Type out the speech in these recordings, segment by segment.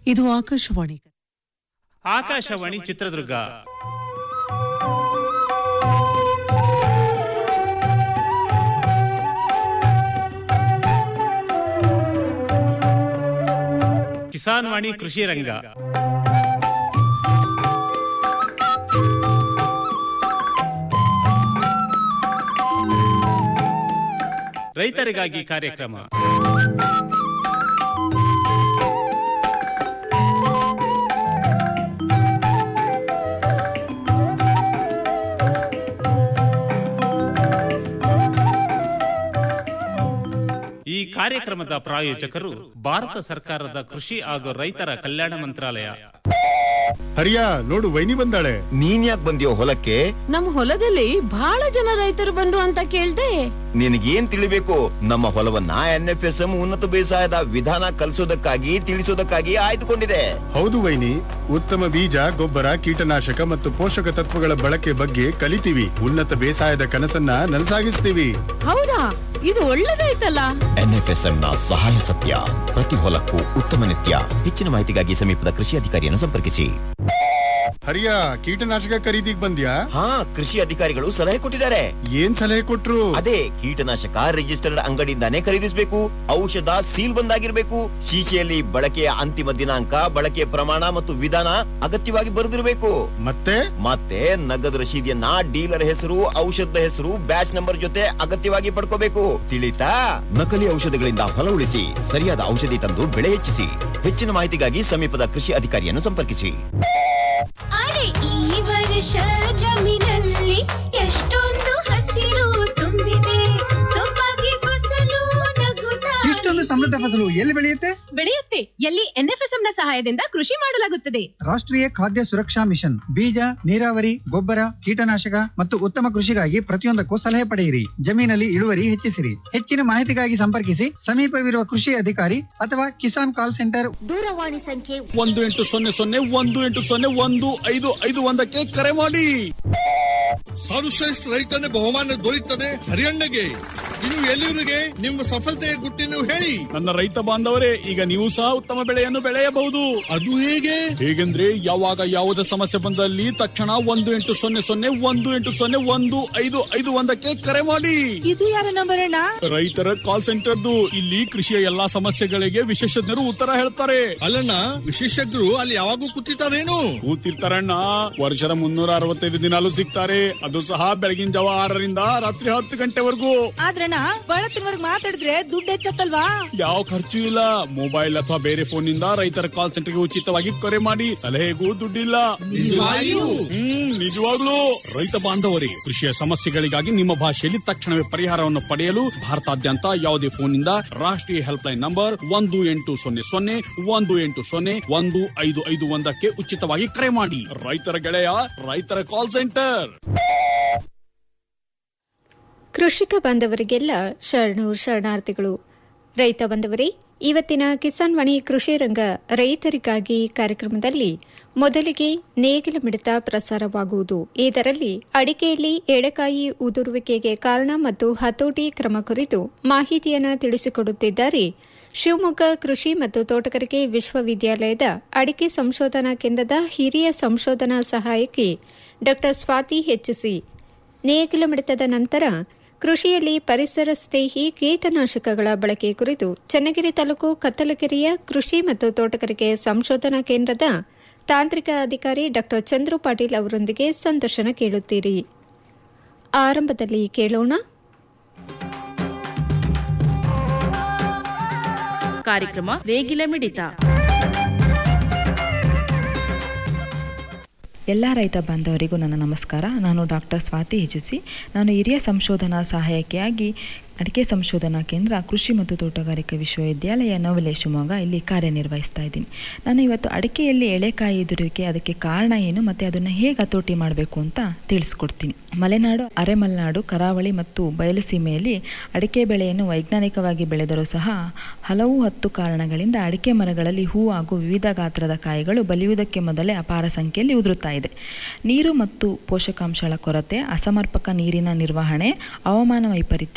ಇದು ಆಕಾಶವಾಣಿ ಆಕಾಶವಾಣಿ ಚಿತ್ರದುರ್ಗ ಕಿಸಾನ್ ವಾಣಿ ಕೃಷಿ ರಂಗ ರೈತರಿಗಾಗಿ ಕಾರ್ಯಕ್ರಮ ಈ ಕಾರ್ಯಕ್ರಮದ ಪ್ರಾಯೋಜಕರು ಭಾರತ ಸರ್ಕಾರದ ಕೃಷಿ ಹಾಗೂ ರೈತರ ಕಲ್ಯಾಣ ಮಂತ್ರಾಲಯ ಹರಿಯಾ ನೋಡು ವೈನಿ ಬಂದಾಳೆ ನೀನ್ ಯಾಕೆ ಬಂದಿಯೋ ಹೊಲಕ್ಕೆ ನಮ್ ಹೊಲದಲ್ಲಿ ಬಹಳ ಜನ ರೈತರು ಬಂದ್ರು ಅಂತ ಕೇಳ್ದೆ ನಿನಗೇನ್ ತಿಳಿಬೇಕು ನಮ್ಮ ಹೊಲವನ್ನ ಎನ್ ಎಫ್ ಎಸ್ ಎಂ ಉನ್ನತ ಬೇಸಾಯದ ವಿಧಾನ ಕಲಿಸೋದಕ್ಕಾಗಿ ತಿಳಿಸೋದಕ್ಕಾಗಿ ಆಯ್ದುಕೊಂಡಿದೆ ಹೌದು ವೈನಿ ಉತ್ತಮ ಬೀಜ ಗೊಬ್ಬರ ಕೀಟನಾಶಕ ಮತ್ತು ಪೋಷಕ ತತ್ವಗಳ ಬಳಕೆ ಬಗ್ಗೆ ಕಲಿತೀವಿ ಉನ್ನತ ಬೇಸಾಯದ ಕನಸನ್ನ ನನಸಾಗಿಸ್ತೀವಿ ಹೌದಾ ಇದು ಒಳ್ಳೇದಾಯ್ತಲ್ಲ ಎನ್ ಎಫ್ ಎಸ್ ಎಂ ನ ಸಹಾಯ ಸತ್ಯ ಪ್ರತಿ ಹೊಲಕ್ಕೂ ಉತ್ತಮ ನಿತ್ಯ ಹೆಚ್ಚಿನ ಮಾಹಿತಿಗಾಗಿ ಸಮೀಪದ ಕೃಷಿ ಅಧಿಕಾರಿಯನ್ನು ಸಂಪರ್ಕಿಸಿ ಹರಿಯಾ ಕೀಟನಾಶಕ ಖರೀದಿಗ್ ಬಂದ್ಯಾ ಹಾ ಕೃಷಿ ಅಧಿಕಾರಿಗಳು ಸಲಹೆ ಕೊಟ್ಟಿದ್ದಾರೆ ಏನ್ ಸಲಹೆ ಕೊಟ್ರು ಅದೇ ಕೀಟನಾಶಕ ರಿಜಿಸ್ಟರ್ಡ್ ಅಂಗಡಿಯಿಂದಾನೇ ಖರೀದಿಸಬೇಕು ಔಷಧ ಸೀಲ್ ಬಂದಾಗಿರ್ಬೇಕು ಶೀಶೆಯಲ್ಲಿ ಬಳಕೆಯ ಅಂತಿಮ ದಿನಾಂಕ ಬಳಕೆಯ ಪ್ರಮಾಣ ಮತ್ತು ವಿಧಾನ ಅಗತ್ಯವಾಗಿ ಬರೆದಿರಬೇಕು ಮತ್ತೆ ಮತ್ತೆ ನಗದು ರಶೀದಿಯನ್ನ ಡೀಲರ್ ಹೆಸರು ಔಷಧದ ಹೆಸರು ಬ್ಯಾಚ್ ನಂಬರ್ ಜೊತೆ ಅಗತ್ಯವಾಗಿ ಪಡ್ಕೋಬೇಕು ತಿಳಿತಾ ನಕಲಿ ಔಷಧಗಳಿಂದ ಹೊಲ ಉಳಿಸಿ ಸರಿಯಾದ ಔಷಧಿ ತಂದು ಬೆಳೆ ಹೆಚ್ಚಿಸಿ ಹೆಚ್ಚಿನ ಮಾಹಿತಿಗಾಗಿ ಸಮೀಪದ ಕೃಷಿ ಅಧಿಕಾರಿಯನ್ನು ಸಂಪರ್ಕಿಸಿ ಅರೆ ಈ ವರ್ಷ ಜಮೀನಲ್ಲಿ ಎಷ್ಟೊಂದು ಹಸಿರು ತುಂಬಿದೆ ಸೊಬಗೆ ಫಸಲು ನಗುತ್ತಾ ಇಷ್ಟೊಂದು ಸಮೃದ್ಧ ಫಸಲು ಎಲ್ಲಿ ಬೆಳೆಯುತ್ತೆ ಬೆಳೆಯುತ್ತೆ ಎಲ್ಲಿ ಎನ್ಎಫ್ಎಸ್ಎಂ ನ ಸಹಾಯದಿಂದ ಕೃಷಿ ಮಾಡಲಾಗುತ್ತದೆ ರಾಷ್ಟ್ರೀಯ ಖಾದ್ಯ ಸುರಕ್ಷಾ ಮಿಷನ್ ಬೀಜ ನೀರಾವರಿ ಗೊಬ್ಬರ ಕೀಟನಾಶಕ ಮತ್ತು ಉತ್ತಮ ಕೃಷಿಗಾಗಿ ಪ್ರತಿಯೊಂದಕ್ಕೂ ಸಲಹೆ ಪಡೆಯಿರಿ ಜಮೀನಲ್ಲಿ ಇಳುವರಿ ಹೆಚ್ಚಿಸಿರಿ ಹೆಚ್ಚಿನ ಮಾಹಿತಿಗಾಗಿ ಸಂಪರ್ಕಿಸಿ ಸಮೀಪವಿರುವ ಕೃಷಿ ಅಧಿಕಾರಿ ಅಥವಾ ಕಿಸಾನ್ ಕಾಲ್ ಸೆಂಟರ್ ದೂರವಾಣಿ ಸಂಖ್ಯೆ ಒಂದು ಎಂಟು ಸೊನ್ನೆ ಸೊನ್ನೆ ಒಂದು ಎಂಟು ಸೊನ್ನೆ ಒಂದು ಐದು ಐದು ಒಂದಕ್ಕೆ ಕರೆ ಮಾಡಿ ಸರ್ವಶ್ರೇಷ್ಠ ರೈತನ ಬಹುಮಾನ ದೊರೆಯುತ್ತದೆ ಹರಿಯಣ್ಣಗೆ ಇನ್ನು ಎಲ್ಲರಿಗೆ ನಿಮ್ಮ ಸಫಲತೆಯ ಗುಟ್ಟಿನ ಹೇಳಿ ನನ್ನ ರೈತ ಬಾಂಧವರೇ ಈಗ ನೀವು ಸಹ ಉತ್ತಮ ಬೆಳೆಯನ್ನು ಬೆಳೆಯಬಹುದು ಅದು ಹೇಗೆ ಹೇಗೆಂದ್ರೆ ಯಾವಾಗ ಯಾವುದೇ ಸಮಸ್ಯೆ ಬಂದಲ್ಲಿ ತಕ್ಷಣ ಒಂದು ಎಂಟು ಸೊನ್ನೆ ಸೊನ್ನೆ ಒಂದು ಎಂಟು ಸೊನ್ನೆ ಒಂದು ಐದು ಐದು ಒಂದಕ್ಕೆ ಕರೆ ಮಾಡಿ ಇದು ಯಾರ ನಂಬರ್ ಅಣ್ಣ ರೈತರ ಕಾಲ್ ಸೆಂಟರ್ದು ಇಲ್ಲಿ ಕೃಷಿಯ ಎಲ್ಲಾ ಸಮಸ್ಯೆಗಳಿಗೆ ವಿಶೇಷಜ್ಞರು ಉತ್ತರ ಹೇಳ್ತಾರೆ ಅಲ್ಲಣ್ಣ ವಿಶೇಷಜ್ಞರು ಅಲ್ಲಿ ಯಾವಾಗೂ ಕೂತಿರ್ತಾರೇನು ಕೂತಿರ್ತಾರಣ್ಣ ವರ್ಷದ ಮುನ್ನೂರ ಅರವತ್ತೈದು ದಿನಾಲು ಸಿಗ್ತಾರೆ ಅದು ಸಹ ಬೆಳಗಿನ ಜಾವ ಆರರಿಂದ ರಾತ್ರಿ ಹತ್ತು ಗಂಟೆವರೆಗೂ ಆದ್ರಣ್ಣ ಬಳತ್ತಿನವರ್ಗ್ ಮಾತಾಡಿದ್ರೆ ದುಡ್ಡು ಹೆಚ್ಚತ್ತಲ್ವಾ ಯಾವ ಖರ್ಚು ಇಲ್ಲ ಮೊಬೈಲ್ ಅಥವಾ ಬೇರೆ ಫೋನ್ ನಿಂದ ರೈತರ ಕಾಲ್ ಸೆಂಟರ್ಗೆ ಉಚಿತವಾಗಿ ಕರೆ ಮಾಡಿ ಸಲಹೆಗೂ ದುಡ್ಡಿಲ್ಲ ನಿಜವಾಗಿಯೂ? ಹ್ಮ್ ನಿಜವಾಗ್ಲೂ ರೈತ ಬಾಂಧವರೇ ಕೃಷಿಯ ಸಮಸ್ಯೆಗಳಿಗಾಗಿ ನಿಮ್ಮ ಭಾಷೆಯಲ್ಲಿ ತಕ್ಷಣವೇ ಪರಿಹಾರವನ್ನು ಪಡೆಯಲು ಭಾರತಾದ್ಯಂತ ಯಾವುದೇ ಫೋನ್ ನಿಂದ ರಾಷ್ಟ್ರೀಯ ಹೆಲ್ಪ್ ಲೈನ್ ನಂಬರ್ ಒಂದು ಎಂಟು ಸೊನ್ನೆ ಸೊನ್ನೆ ಒಂದು ಎಂಟು ಸೊನ್ನೆ ಒಂದು ಐದು ಐದು ಒಂದಕ್ಕೆ ಉಚಿತವಾಗಿ ಕರೆ ಮಾಡಿ ರೈತರ ಗೆಳೆಯ ರೈತರ ಕಾಲ್ ಸೆಂಟರ್ ಕೃಷಿಕ ಬಾಂಧವರಿಗೆಲ್ಲ ಶರಣು ಶರಣಾರ್ಥಿಗಳು ರೈತ ಬಾಂಧವರೇ ಇವತ್ತಿನ ಕಿಸಾನ್ ವಾಣಿ ಕೃಷಿ ರಂಗ ರೈತರಿಗಾಗಿ ಕಾರ್ಯಕ್ರಮದಲ್ಲಿ ಮೊದಲಿಗೆ ನೇಗಿಲ ಮಿಡಿತ ಪ್ರಸಾರವಾಗುವುದು ಇದರಲ್ಲಿ ಅಡಿಕೆಯಲ್ಲಿ ಎಡೆಕಾಯಿ ಉದುರುವಿಕೆಗೆ ಕಾರಣ ಮತ್ತು ಹತೋಟಿ ಕ್ರಮ ಕುರಿತು ಮಾಹಿತಿಯನ್ನು ತಿಳಿಸಿಕೊಡುತ್ತಿದ್ದಾರೆ ಶಿವಮೊಗ್ಗ ಕೃಷಿ ಮತ್ತು ತೋಟಗಾರಿಕೆ ವಿಶ್ವವಿದ್ಯಾಲಯದ ಅಡಿಕೆ ಸಂಶೋಧನಾ ಕೇಂದ್ರದ ಹಿರಿಯ ಸಂಶೋಧನಾ ಸಹಾಯಕಿ ಡಾ ಸ್ವಾತಿ ಹೆಚ್ಚಿಸಿ ನೇಗಿಲ ಮಿಡಿತದ ನಂತರ ಕೃಷಿಯಲ್ಲಿ ಪರಿಸರ ಸ್ನೇಹಿ ಕೀಟನಾಶಕಗಳ ಬಳಕೆ ಕುರಿತು ಚನ್ನಗಿರಿ ತಾಲೂಕು ಕತ್ತಲಗೆರೆಯ ಕೃಷಿ ಮತ್ತು ತೋಟಗಾರಿಕೆ ಸಂಶೋಧನಾ ಕೇಂದ್ರದ ತಾಂತ್ರಿಕ ಅಧಿಕಾರಿ ಡಾ ಚಂದ್ರು ಪಾಟೀಲ್ ಅವರೊಂದಿಗೆ ಸಂದರ್ಶನ ಕೇಳುತ್ತೀರಿ ಆರಂಭದಲ್ಲಿ ಕೇಳೋಣ ಕಾರ್ಯಕ್ರಮ ನೇಗಿಲ ಮಿಡಿತ ಎಲ್ಲ ರೈತ ಬಾಂಧವರಿಗೂ ನನ್ನ ನಮಸ್ಕಾರ ನಾನು ಡಾಕ್ಟರ್ ಸ್ವಾತಿ ಹಿಜಿಸಿ ನಾನು ಹಿರಿಯ ಸಂಶೋಧನಾ ಸಹಾಯಕಿಯಾಗಿ ಅಡಿಕೆ ಸಂಶೋಧನಾ ಕೇಂದ್ರ ಕೃಷಿ ಮತ್ತು ತೋಟಗಾರಿಕಾ ವಿಶ್ವವಿದ್ಯಾಲಯ ನವಲೆ ಶಿವಮೊಗ್ಗ ಇಲ್ಲಿ ಕಾರ್ಯನಿರ್ವಹಿಸ್ತಾ ಇದ್ದೀನಿ ನಾನು ಇವತ್ತು ಅಡಿಕೆಯಲ್ಲಿ ಎಳೆಕಾಯಿ ಎದುರುವಿಕೆ ಅದಕ್ಕೆ ಕಾರಣ ಏನು ಮತ್ತು ಅದನ್ನು ಹೇಗೆ ಹತೋಟಿ ಮಾಡಬೇಕು ಅಂತ ತಿಳಿಸ್ಕೊಡ್ತೀನಿ ಮಲೆನಾಡು ಅರೆಮಲೆನಾಡು ಕರಾವಳಿ ಮತ್ತು ಬಯಲುಸೀಮೆಯಲ್ಲಿ ಅಡಿಕೆ ಬೆಳೆಯನ್ನು ವೈಜ್ಞಾನಿಕವಾಗಿ ಬೆಳೆದರೂ ಸಹ ಹಲವು ಹತ್ತು ಕಾರಣಗಳಿಂದ ಅಡಿಕೆ ಮರಗಳಲ್ಲಿ ಹೂ ಹಾಗೂ ವಿವಿಧ ಗಾತ್ರದ ಕಾಯಿಗಳು ಬಲಿಯುವುದಕ್ಕೆ ಮೊದಲೇ ಅಪಾರ ಸಂಖ್ಯೆಯಲ್ಲಿ ಉದುರುತ್ತಾ ಇದೆ ನೀರು ಮತ್ತು ಪೋಷಕಾಂಶಗಳ ಕೊರತೆ ಅಸಮರ್ಪಕ ನೀರಿನ ನಿರ್ವಹಣೆ ಹವಾಮಾನ ವೈಪರೀತ್ಯ ಕೀಟ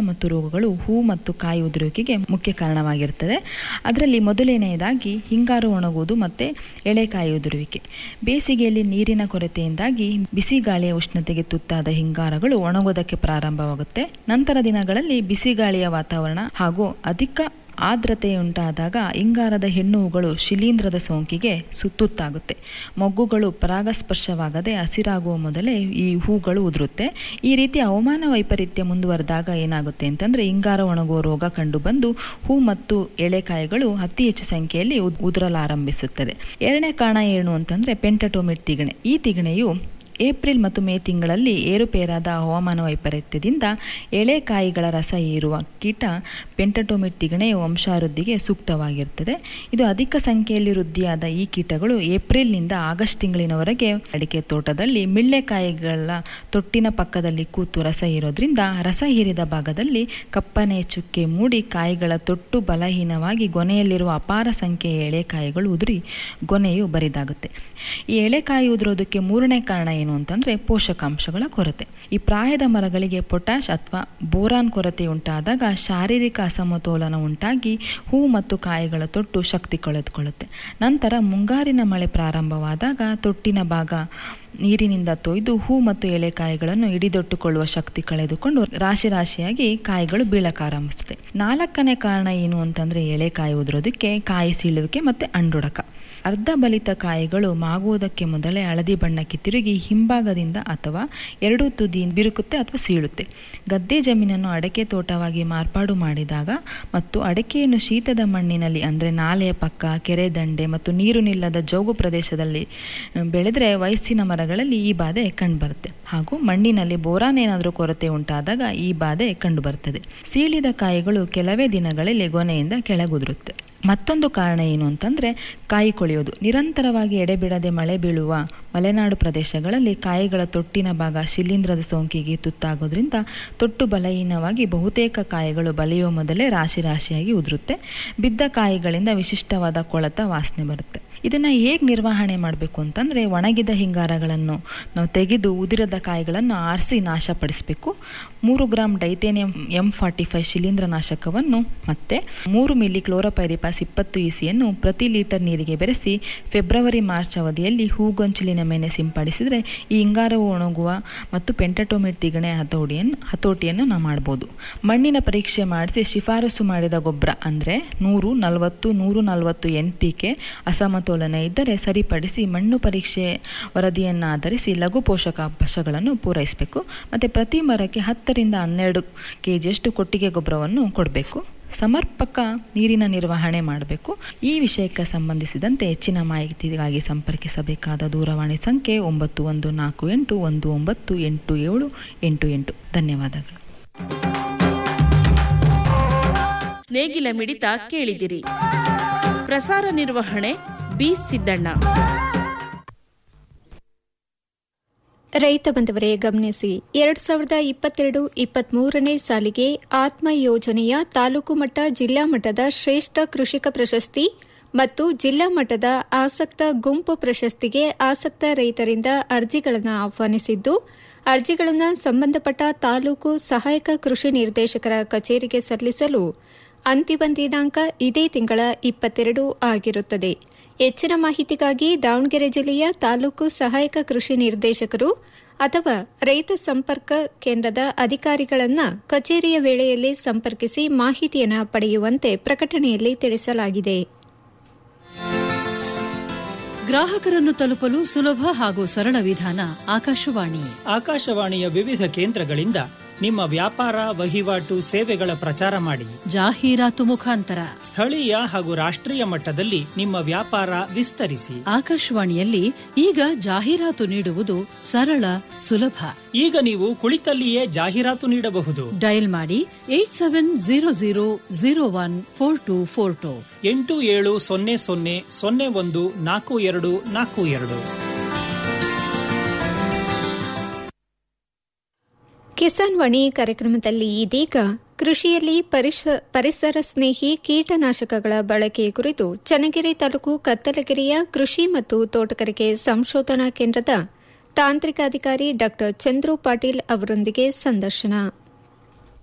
ಮತ್ತು ರೋಗಗಳು ಹೂ ಮತ್ತು ಕಾಯಿ ಉದುರುವಿಕೆಗೆ ಮುಖ್ಯ ಕಾರಣವಾಗಿರ್ತದೆ ಅದರಲ್ಲಿ ಮೊದಲನೆಯದಾಗಿ ಹಿಂಗಾರು ಒಣಗುವುದು ಮತ್ತು ಎಳೆಕಾಯಿ ಉದುರುವಿಕೆ ಬೇಸಿಗೆಯಲ್ಲಿ ನೀರಿನ ಕೊರತೆಯಿಂದಾಗಿ ಬಿಸಿ ಗಾಳಿಯ ಉಷ್ಣತೆಗೆ ತುತ್ತಾದ ಹಿಂಗಾರಗಳು ಒಣಗೋದಕ್ಕೆ ಪ್ರಾರಂಭವಾಗುತ್ತೆ ನಂತರ ದಿನಗಳಲ್ಲಿ ಬಿಸಿ ಗಾಳಿಯ ವಾತಾವರಣ ಹಾಗೂ ಅಧಿಕ ಆರ್ದ್ರತೆಯುಂಟಾದಾಗ ಇಂಗಾರದ ಹೆಣ್ಣು ಹೂಗಳು ಶಿಲೀಂಧ್ರದ ಸೋಂಕಿಗೆ ಸುತ್ತುತ್ತಾಗುತ್ತೆ ಮೊಗ್ಗುಗಳು ಪರಾಗಸ್ಪರ್ಶವಾಗದೆ ಹಸಿರಾಗುವ ಮೊದಲೇ ಈ ಹೂಗಳು ಉದುರುತ್ತೆ ಈ ರೀತಿ ಹವಾಮಾನ ವೈಪರೀತ್ಯ ಮುಂದುವರೆದಾಗ ಏನಾಗುತ್ತೆ ಅಂತಂದ್ರೆ ಇಂಗಾರ ಒಣಗುವ ರೋಗ ಕಂಡುಬಂದು ಹೂ ಮತ್ತು ಎಳೆಕಾಯಿಗಳು ಅತಿ ಹೆಚ್ಚು ಸಂಖ್ಯೆಯಲ್ಲಿ ಉದ್- ಉದುರಲಾರಂಭಿಸುತ್ತದೆ ಎರಡನೇ ಕಾರಣ ಏನು ಅಂತಂದ್ರೆ ಪೆಂಟಟೋಮಿಟ್ ತಿಗಣೆ ಈ ತಿಗಣೆಯು ಏಪ್ರಿಲ್ ಮತ್ತು ಮೇ ತಿಂಗಳಲ್ಲಿ ಏರುಪೇರಾದ ಹವಾಮಾನ ವೈಪರೀತ್ಯದಿಂದ ಎಳೆಕಾಯಿಗಳ ರಸ ಹೀರುವ ಕೀಟ ಪೆಂಟಟೋಮಿಟ್ ತಿಗಣೆಯ ವಂಶಾವೃದ್ಧಿಗೆ ಸೂಕ್ತವಾಗಿರುತ್ತದೆ ಇದು ಅಧಿಕ ಸಂಖ್ಯೆಯಲ್ಲಿ ವೃದ್ಧಿಯಾದ ಈ ಕೀಟಗಳು ಏಪ್ರಿಲ್ನಿಂದ ಆಗಸ್ಟ್ ತಿಂಗಳಿನವರೆಗೆ ಅಡಿಕೆ ತೋಟದಲ್ಲಿ ಮಿಳ್ಳೆಕಾಯಿಗಳ ತೊಟ್ಟಿನ ಪಕ್ಕದಲ್ಲಿ ಕೂತು ರಸ ಹೀರೋದ್ರಿಂದ ರಸ ಹೀರಿದ ಭಾಗದಲ್ಲಿ ಕಪ್ಪನೆ ಚುಕ್ಕೆ ಮೂಡಿ ಕಾಯಿಗಳ ತೊಟ್ಟು ಬಲಹೀನವಾಗಿ ಗೊನೆಯಲ್ಲಿರುವ ಅಪಾರ ಸಂಖ್ಯೆಯ ಎಳೆಕಾಯಿಗಳು ಉದುರಿ ಗೊನೆಯು ಬರಿದಾಗುತ್ತೆ ಈ ಎಳೆಕಾಯಿ ಉದುರೋದಕ್ಕೆ ಮೂರನೇ ಕಾರಣ ಏನು ಅಂತಂದ್ರೆ ಪೋಷಕಾಂಶಗಳ ಕೊರತೆ ಈ ಪ್ರಾಯದ ಮರಗಳಿಗೆ ಪೊಟ್ಯಾಶ್ ಅಥವಾ ಬೋರಾನ್ ಕೊರತೆ ಉಂಟಾದಾಗ ಶಾರೀರಿಕ ಅಸಮತೋಲನ ಉಂಟಾಗಿ ಹೂ ಮತ್ತು ಕಾಯಿಗಳ ತೊಟ್ಟು ಶಕ್ತಿ ಕಳೆದುಕೊಳ್ಳುತ್ತೆ ನಂತರ ಮುಂಗಾರಿನ ಮಳೆ ಪ್ರಾರಂಭವಾದಾಗ ತೊಟ್ಟಿನ ಭಾಗ ನೀರಿನಿಂದ ತೊಯ್ದು ಹೂ ಮತ್ತು ಎಳೆಕಾಯಿಗಳನ್ನು ಹಿಡಿದೊಟ್ಟುಕೊಳ್ಳುವ ಶಕ್ತಿ ಕಳೆದುಕೊಂಡು ರಾಶಿ ರಾಶಿಯಾಗಿ ಕಾಯಿಗಳು ಬೀಳಕಾರಂಭಿಸುತ್ತೆ ನಾಲ್ಕನೇ ಕಾರಣ ಏನು ಅಂತಂದ್ರೆ ಎಳೆಕಾಯಿ ಉದುರೋದಕ್ಕೆ ಕಾಯಿ ಸೀಳುವಿಕೆ ಮತ್ತೆ ಅಂಡುಡಕ ಅರ್ಧ ಬಲಿತ ಕಾಯಿಗಳು ಮಾಗುವುದಕ್ಕೆ ಮೊದಲೇ ಹಳದಿ ಬಣ್ಣಕ್ಕೆ ತಿರುಗಿ ಹಿಂಭಾಗದಿಂದ ಅಥವಾ ಎರಡೂ ತುದಿ ಬಿರುಕುತ್ತೆ ಅಥವಾ ಸೀಳುತ್ತೆ ಗದ್ದೆ ಜಮೀನನ್ನು ಅಡಕೆ ತೋಟವಾಗಿ ಮಾರ್ಪಾಡು ಮಾಡಿದಾಗ ಮತ್ತು ಅಡಕೆಯನ್ನು ಶೀತದ ಮಣ್ಣಿನಲ್ಲಿ ಅಂದರೆ ನಾಲೆಯ ಪಕ್ಕ ಕೆರೆ ದಂಡೆ ಮತ್ತು ನೀರು ನಿಲ್ಲದ ಜೋಗು ಪ್ರದೇಶದಲ್ಲಿ ಬೆಳೆದರೆ ವಯಸ್ಸಿನ ಮರಗಳಲ್ಲಿ ಈ ಬಾಧೆ ಕಂಡುಬರುತ್ತೆ ಹಾಗೂ ಮಣ್ಣಿನಲ್ಲಿ ಬೋರಾನ್ ಏನಾದರೂ ಕೊರತೆ ಉಂಟಾದಾಗ ಈ ಬಾಧೆ ಕಂಡುಬರುತ್ತದೆ ಸೀಳಿದ ಕಾಯಿಗಳು ಕೆಲವೇ ದಿನಗಳಲ್ಲಿ ಗೊನೆಯಿಂದ ಕೆಳಗುದುರುತ್ತೆ ಮತ್ತೊಂದು ಕಾರಣ ಏನು ಅಂತಂದ್ರೆ ಕಾಯಿ ಕೊಳೆಯೋದು ನಿರಂತರವಾಗಿ ಎಡೆಬಿಡದೆ ಮಳೆ ಬೀಳುವ ಮಲೆನಾಡು ಪ್ರದೇಶಗಳಲ್ಲಿ ಕಾಯಿಗಳ ತೊಟ್ಟಿನ ಭಾಗ ಶಿಲೀಂಧ್ರದ ಸೋಂಕಿಗೆ ತುತ್ತಾಗೋದ್ರಿಂದ ತೊಟ್ಟು ಬಲಹೀನವಾಗಿ ಬಹುತೇಕ ಕಾಯಿಗಳು ಬಲಿಯುವ ಮೊದಲೇ ರಾಶಿ ರಾಶಿಯಾಗಿ ಉದುರುತ್ತೆ ಬಿದ್ದ ಕಾಯಿಗಳಿಂದ ವಿಶಿಷ್ಟವಾದ ಕೊಳತ ವಾಸನೆ ಬರುತ್ತೆ ಇದನ್ನ ಹೇಗೆ ನಿರ್ವಹಣೆ ಮಾಡಬೇಕು ಅಂತಂದ್ರೆ ಒಣಗಿದ ಹಿಂಗಾರಗಳನ್ನು ನಾವು ತೆಗೆದು ಉದಿರದ ಕಾಯಿಗಳನ್ನು ಆರಿಸಿ ನಾಶಪಡಿಸಬೇಕು ಮೂರು gram dithane M forty five ಶಿಲೀಂಧ್ರ ನಾಶಕವನ್ನು ಮತ್ತೆ ಮೂರು ಮಿಲಿ ಕ್ಲೋರೋಪೈರಿಪಾಸ್ ಇಪ್ಪತ್ತು ಇಸಿಯನ್ನು ಪ್ರತಿ ಲೀಟರ್ ನೀರಿಗೆ ಬೆರೆಸಿ ಫೆಬ್ರವರಿ ಮಾರ್ಚ್ ಅವಧಿಯಲ್ಲಿ ಹೂಗೊಂಚಲಿನ ಮೇಲೆ ಸಿಂಪಡಿಸಿದರೆ ಈ ಹಿಂಗಾರವು ಒಣಗುವ ಮತ್ತು ಪೆಂಟಟೋಮಿಟ್ ತಿಗಣೆ ಹತೋಟಿಯನ್ನು ಹತೋಟಿಯನ್ನು ನಾವು ಮಾಡ್ಬೋದು ಮಣ್ಣಿನ ಪರೀಕ್ಷೆ ಮಾಡಿಸಿ ಶಿಫಾರಸು ಮಾಡಿದ ಗೊಬ್ಬರ ಅಂದರೆ ನೂರು ನಲವತ್ತು ನೂರು ನಲವತ್ತು ಎನ್ ಪಿ ಕೆ ಅಸಮತೋಲನ ಇದ್ದರೆ ಸರಿಪಡಿಸಿ ಮಣ್ಣು ಪರೀಕ್ಷೆ ವರದಿಯನ್ನು ಆಧರಿಸಿ ಲಘು ಪೋಷಕಾಂಶಗಳನ್ನು ಪೂರೈಸಬೇಕು ಮತ್ತು ಪ್ರತಿ ಮರಕ್ಕೆ ಹತ್ತರಿಂದ ಹನ್ನೆರಡು ಕೆ ಜಿಯಷ್ಟು ಕೊಟ್ಟಿಗೆ ಗೊಬ್ಬರವನ್ನು ಕೊಡಬೇಕು ಸಮರ್ಪಕ ನೀರಿನ ನಿರ್ವಹಣೆ ಮಾಡಬೇಕು ಈ ವಿಷಯಕ್ಕೆ ಸಂಬಂಧಿಸಿದಂತೆ ಹೆಚ್ಚಿನ ಮಾಹಿತಿಗಾಗಿ ಸಂಪರ್ಕಿಸಬೇಕಾದ ದೂರವಾಣಿ ಸಂಖ್ಯೆ ಒಂಬತ್ತು ಒಂದು ನಾಲ್ಕು ಎಂಟು ಒಂದು ಒಂಬತ್ತು ಎಂಟು ಏಳು ಎಂಟು ಎಂಟು ಧನ್ಯವಾದಗಳು ನೇಗಿಲ ಮಿಡಿತ ಕೇಳಿದಿರಿ ಪ್ರಸಾರ ನಿರ್ವಹಣೆ ಬಿ ಸಿದ್ದಣ್ಣ ರೈತ ಬಂದವರೇ ಗಮನಿಸಿ ಎರಡ್ ಸಾವಿರದ ಇಪ್ಪತ್ತೆರಡು ಇಪ್ಪತ್ಮೂರನೇ ಸಾಲಿಗೆ ಆತ್ಮ ಯೋಜನೆಯ ತಾಲೂಕು ಮಟ್ಟ ಜಿಲ್ಲಾ ಮಟ್ಟದ ಶ್ರೇಷ್ಠ ಕೃಷಿಕ ಪ್ರಶಸ್ತಿ ಮತ್ತು ಜಿಲ್ಲಾ ಮಟ್ಟದ ಆಸಕ್ತ ಗುಂಪು ಪ್ರಶಸ್ತಿಗೆ ಆಸಕ್ತ ರೈತರಿಂದ ಅರ್ಜಿಗಳನ್ನು ಆಹ್ವಾನಿಸಿದ್ದು ಅರ್ಜಿಗಳನ್ನು ಸಂಬಂಧಪಟ್ಟ ತಾಲೂಕು ಸಹಾಯಕ ಕೃಷಿ ನಿರ್ದೇಶಕರ ಕಚೇರಿಗೆ ಸಲ್ಲಿಸಲು ಅಂತಿಮ ದಿನಾಂಕ ಇದೇ ತಿಂಗಳ ಇಪ್ಪತ್ತೆರಡು ಆಗಿರುತ್ತದೆ ಹೆಚ್ಚಿನ ಮಾಹಿತಿಗಾಗಿ ದಾವಣಗೆರೆ ಜಿಲ್ಲೆಯ ತಾಲೂಕು ಸಹಾಯಕ ಕೃಷಿ ನಿರ್ದೇಶಕರು ಅಥವಾ ರೈತ ಸಂಪರ್ಕ ಕೇಂದ್ರದ ಅಧಿಕಾರಿಗಳನ್ನು ಕಚೇರಿಯ ವೇಳೆಯಲ್ಲಿ ಸಂಪರ್ಕಿಸಿ ಮಾಹಿತಿಯನ್ನು ಪಡೆಯುವಂತೆ ಪ್ರಕಟಣೆಯಲ್ಲಿ ತಿಳಿಸಲಾಗಿದೆ ಗ್ರಾಹಕರನ್ನು ತಲುಪಲು ಸುಲಭ ಹಾಗೂ ಸರಳ ವಿಧಾನ ಆಕಾಶವಾಣಿ ಆಕಾಶವಾಣಿಯ ವಿವಿಧ ಕೇಂದ್ರಗಳಿಂದ ನಿಮ್ಮ ವ್ಯಾಪಾರ ವಹಿವಾಟು ಸೇವೆಗಳ ಪ್ರಚಾರ ಮಾಡಿ ಜಾಹೀರಾತು ಮುಖಾಂತರ ಸ್ಥಳೀಯ ಹಾಗೂ ರಾಷ್ಟ್ರೀಯ ಮಟ್ಟದಲ್ಲಿ ನಿಮ್ಮ ವ್ಯಾಪಾರ ವಿಸ್ತರಿಸಿ ಆಕಾಶವಾಣಿಯಲ್ಲಿ ಈಗ ಜಾಹೀರಾತು ನೀಡುವುದು ಸರಳ ಸುಲಭ ಈಗ ನೀವು ಕುಳಿತಲ್ಲಿಯೇ ಜಾಹೀರಾತು ನೀಡಬಹುದು ಡಯಲ್ ಮಾಡಿ eight seven zero zero zero one four two four two ಎಂಟು ಏಳು ಸೊನ್ನೆ ಸೊನ್ನೆ ಸೊನ್ನೆ ಒಂದು ನಾಲ್ಕು ಎರಡು ನಾಲ್ಕು ಎರಡು ಕಿಸಾನ್ ವಾಣಿ ಕಾರ್ಯಕ್ರಮದಲ್ಲಿ ಇದೀಗ ಕೃಷಿಯಲ್ಲಿ ಪರಿಸ- ಪರಿಸರ ಸ್ನೇಹಿ ಕೀಟನಾಶಕಗಳ ಬಳಕೆ ಕುರಿತು ಚನ್ನಗಿರಿ ತಾಲೂಕು ಕತ್ತಲಗಿರಿಯ ಕೃಷಿ ಮತ್ತು ತೋಟಗಾರಿಕೆ ಸಂಶೋಧನಾ ಕೇಂದ್ರದ ತಾಂತ್ರಿಕ ಅಧಿಕಾರಿ ಡಾ ಚಂದ್ರು ಪಾಟೀಲ್ ಅವರೊಂದಿಗೆ ಸಂದರ್ಶನ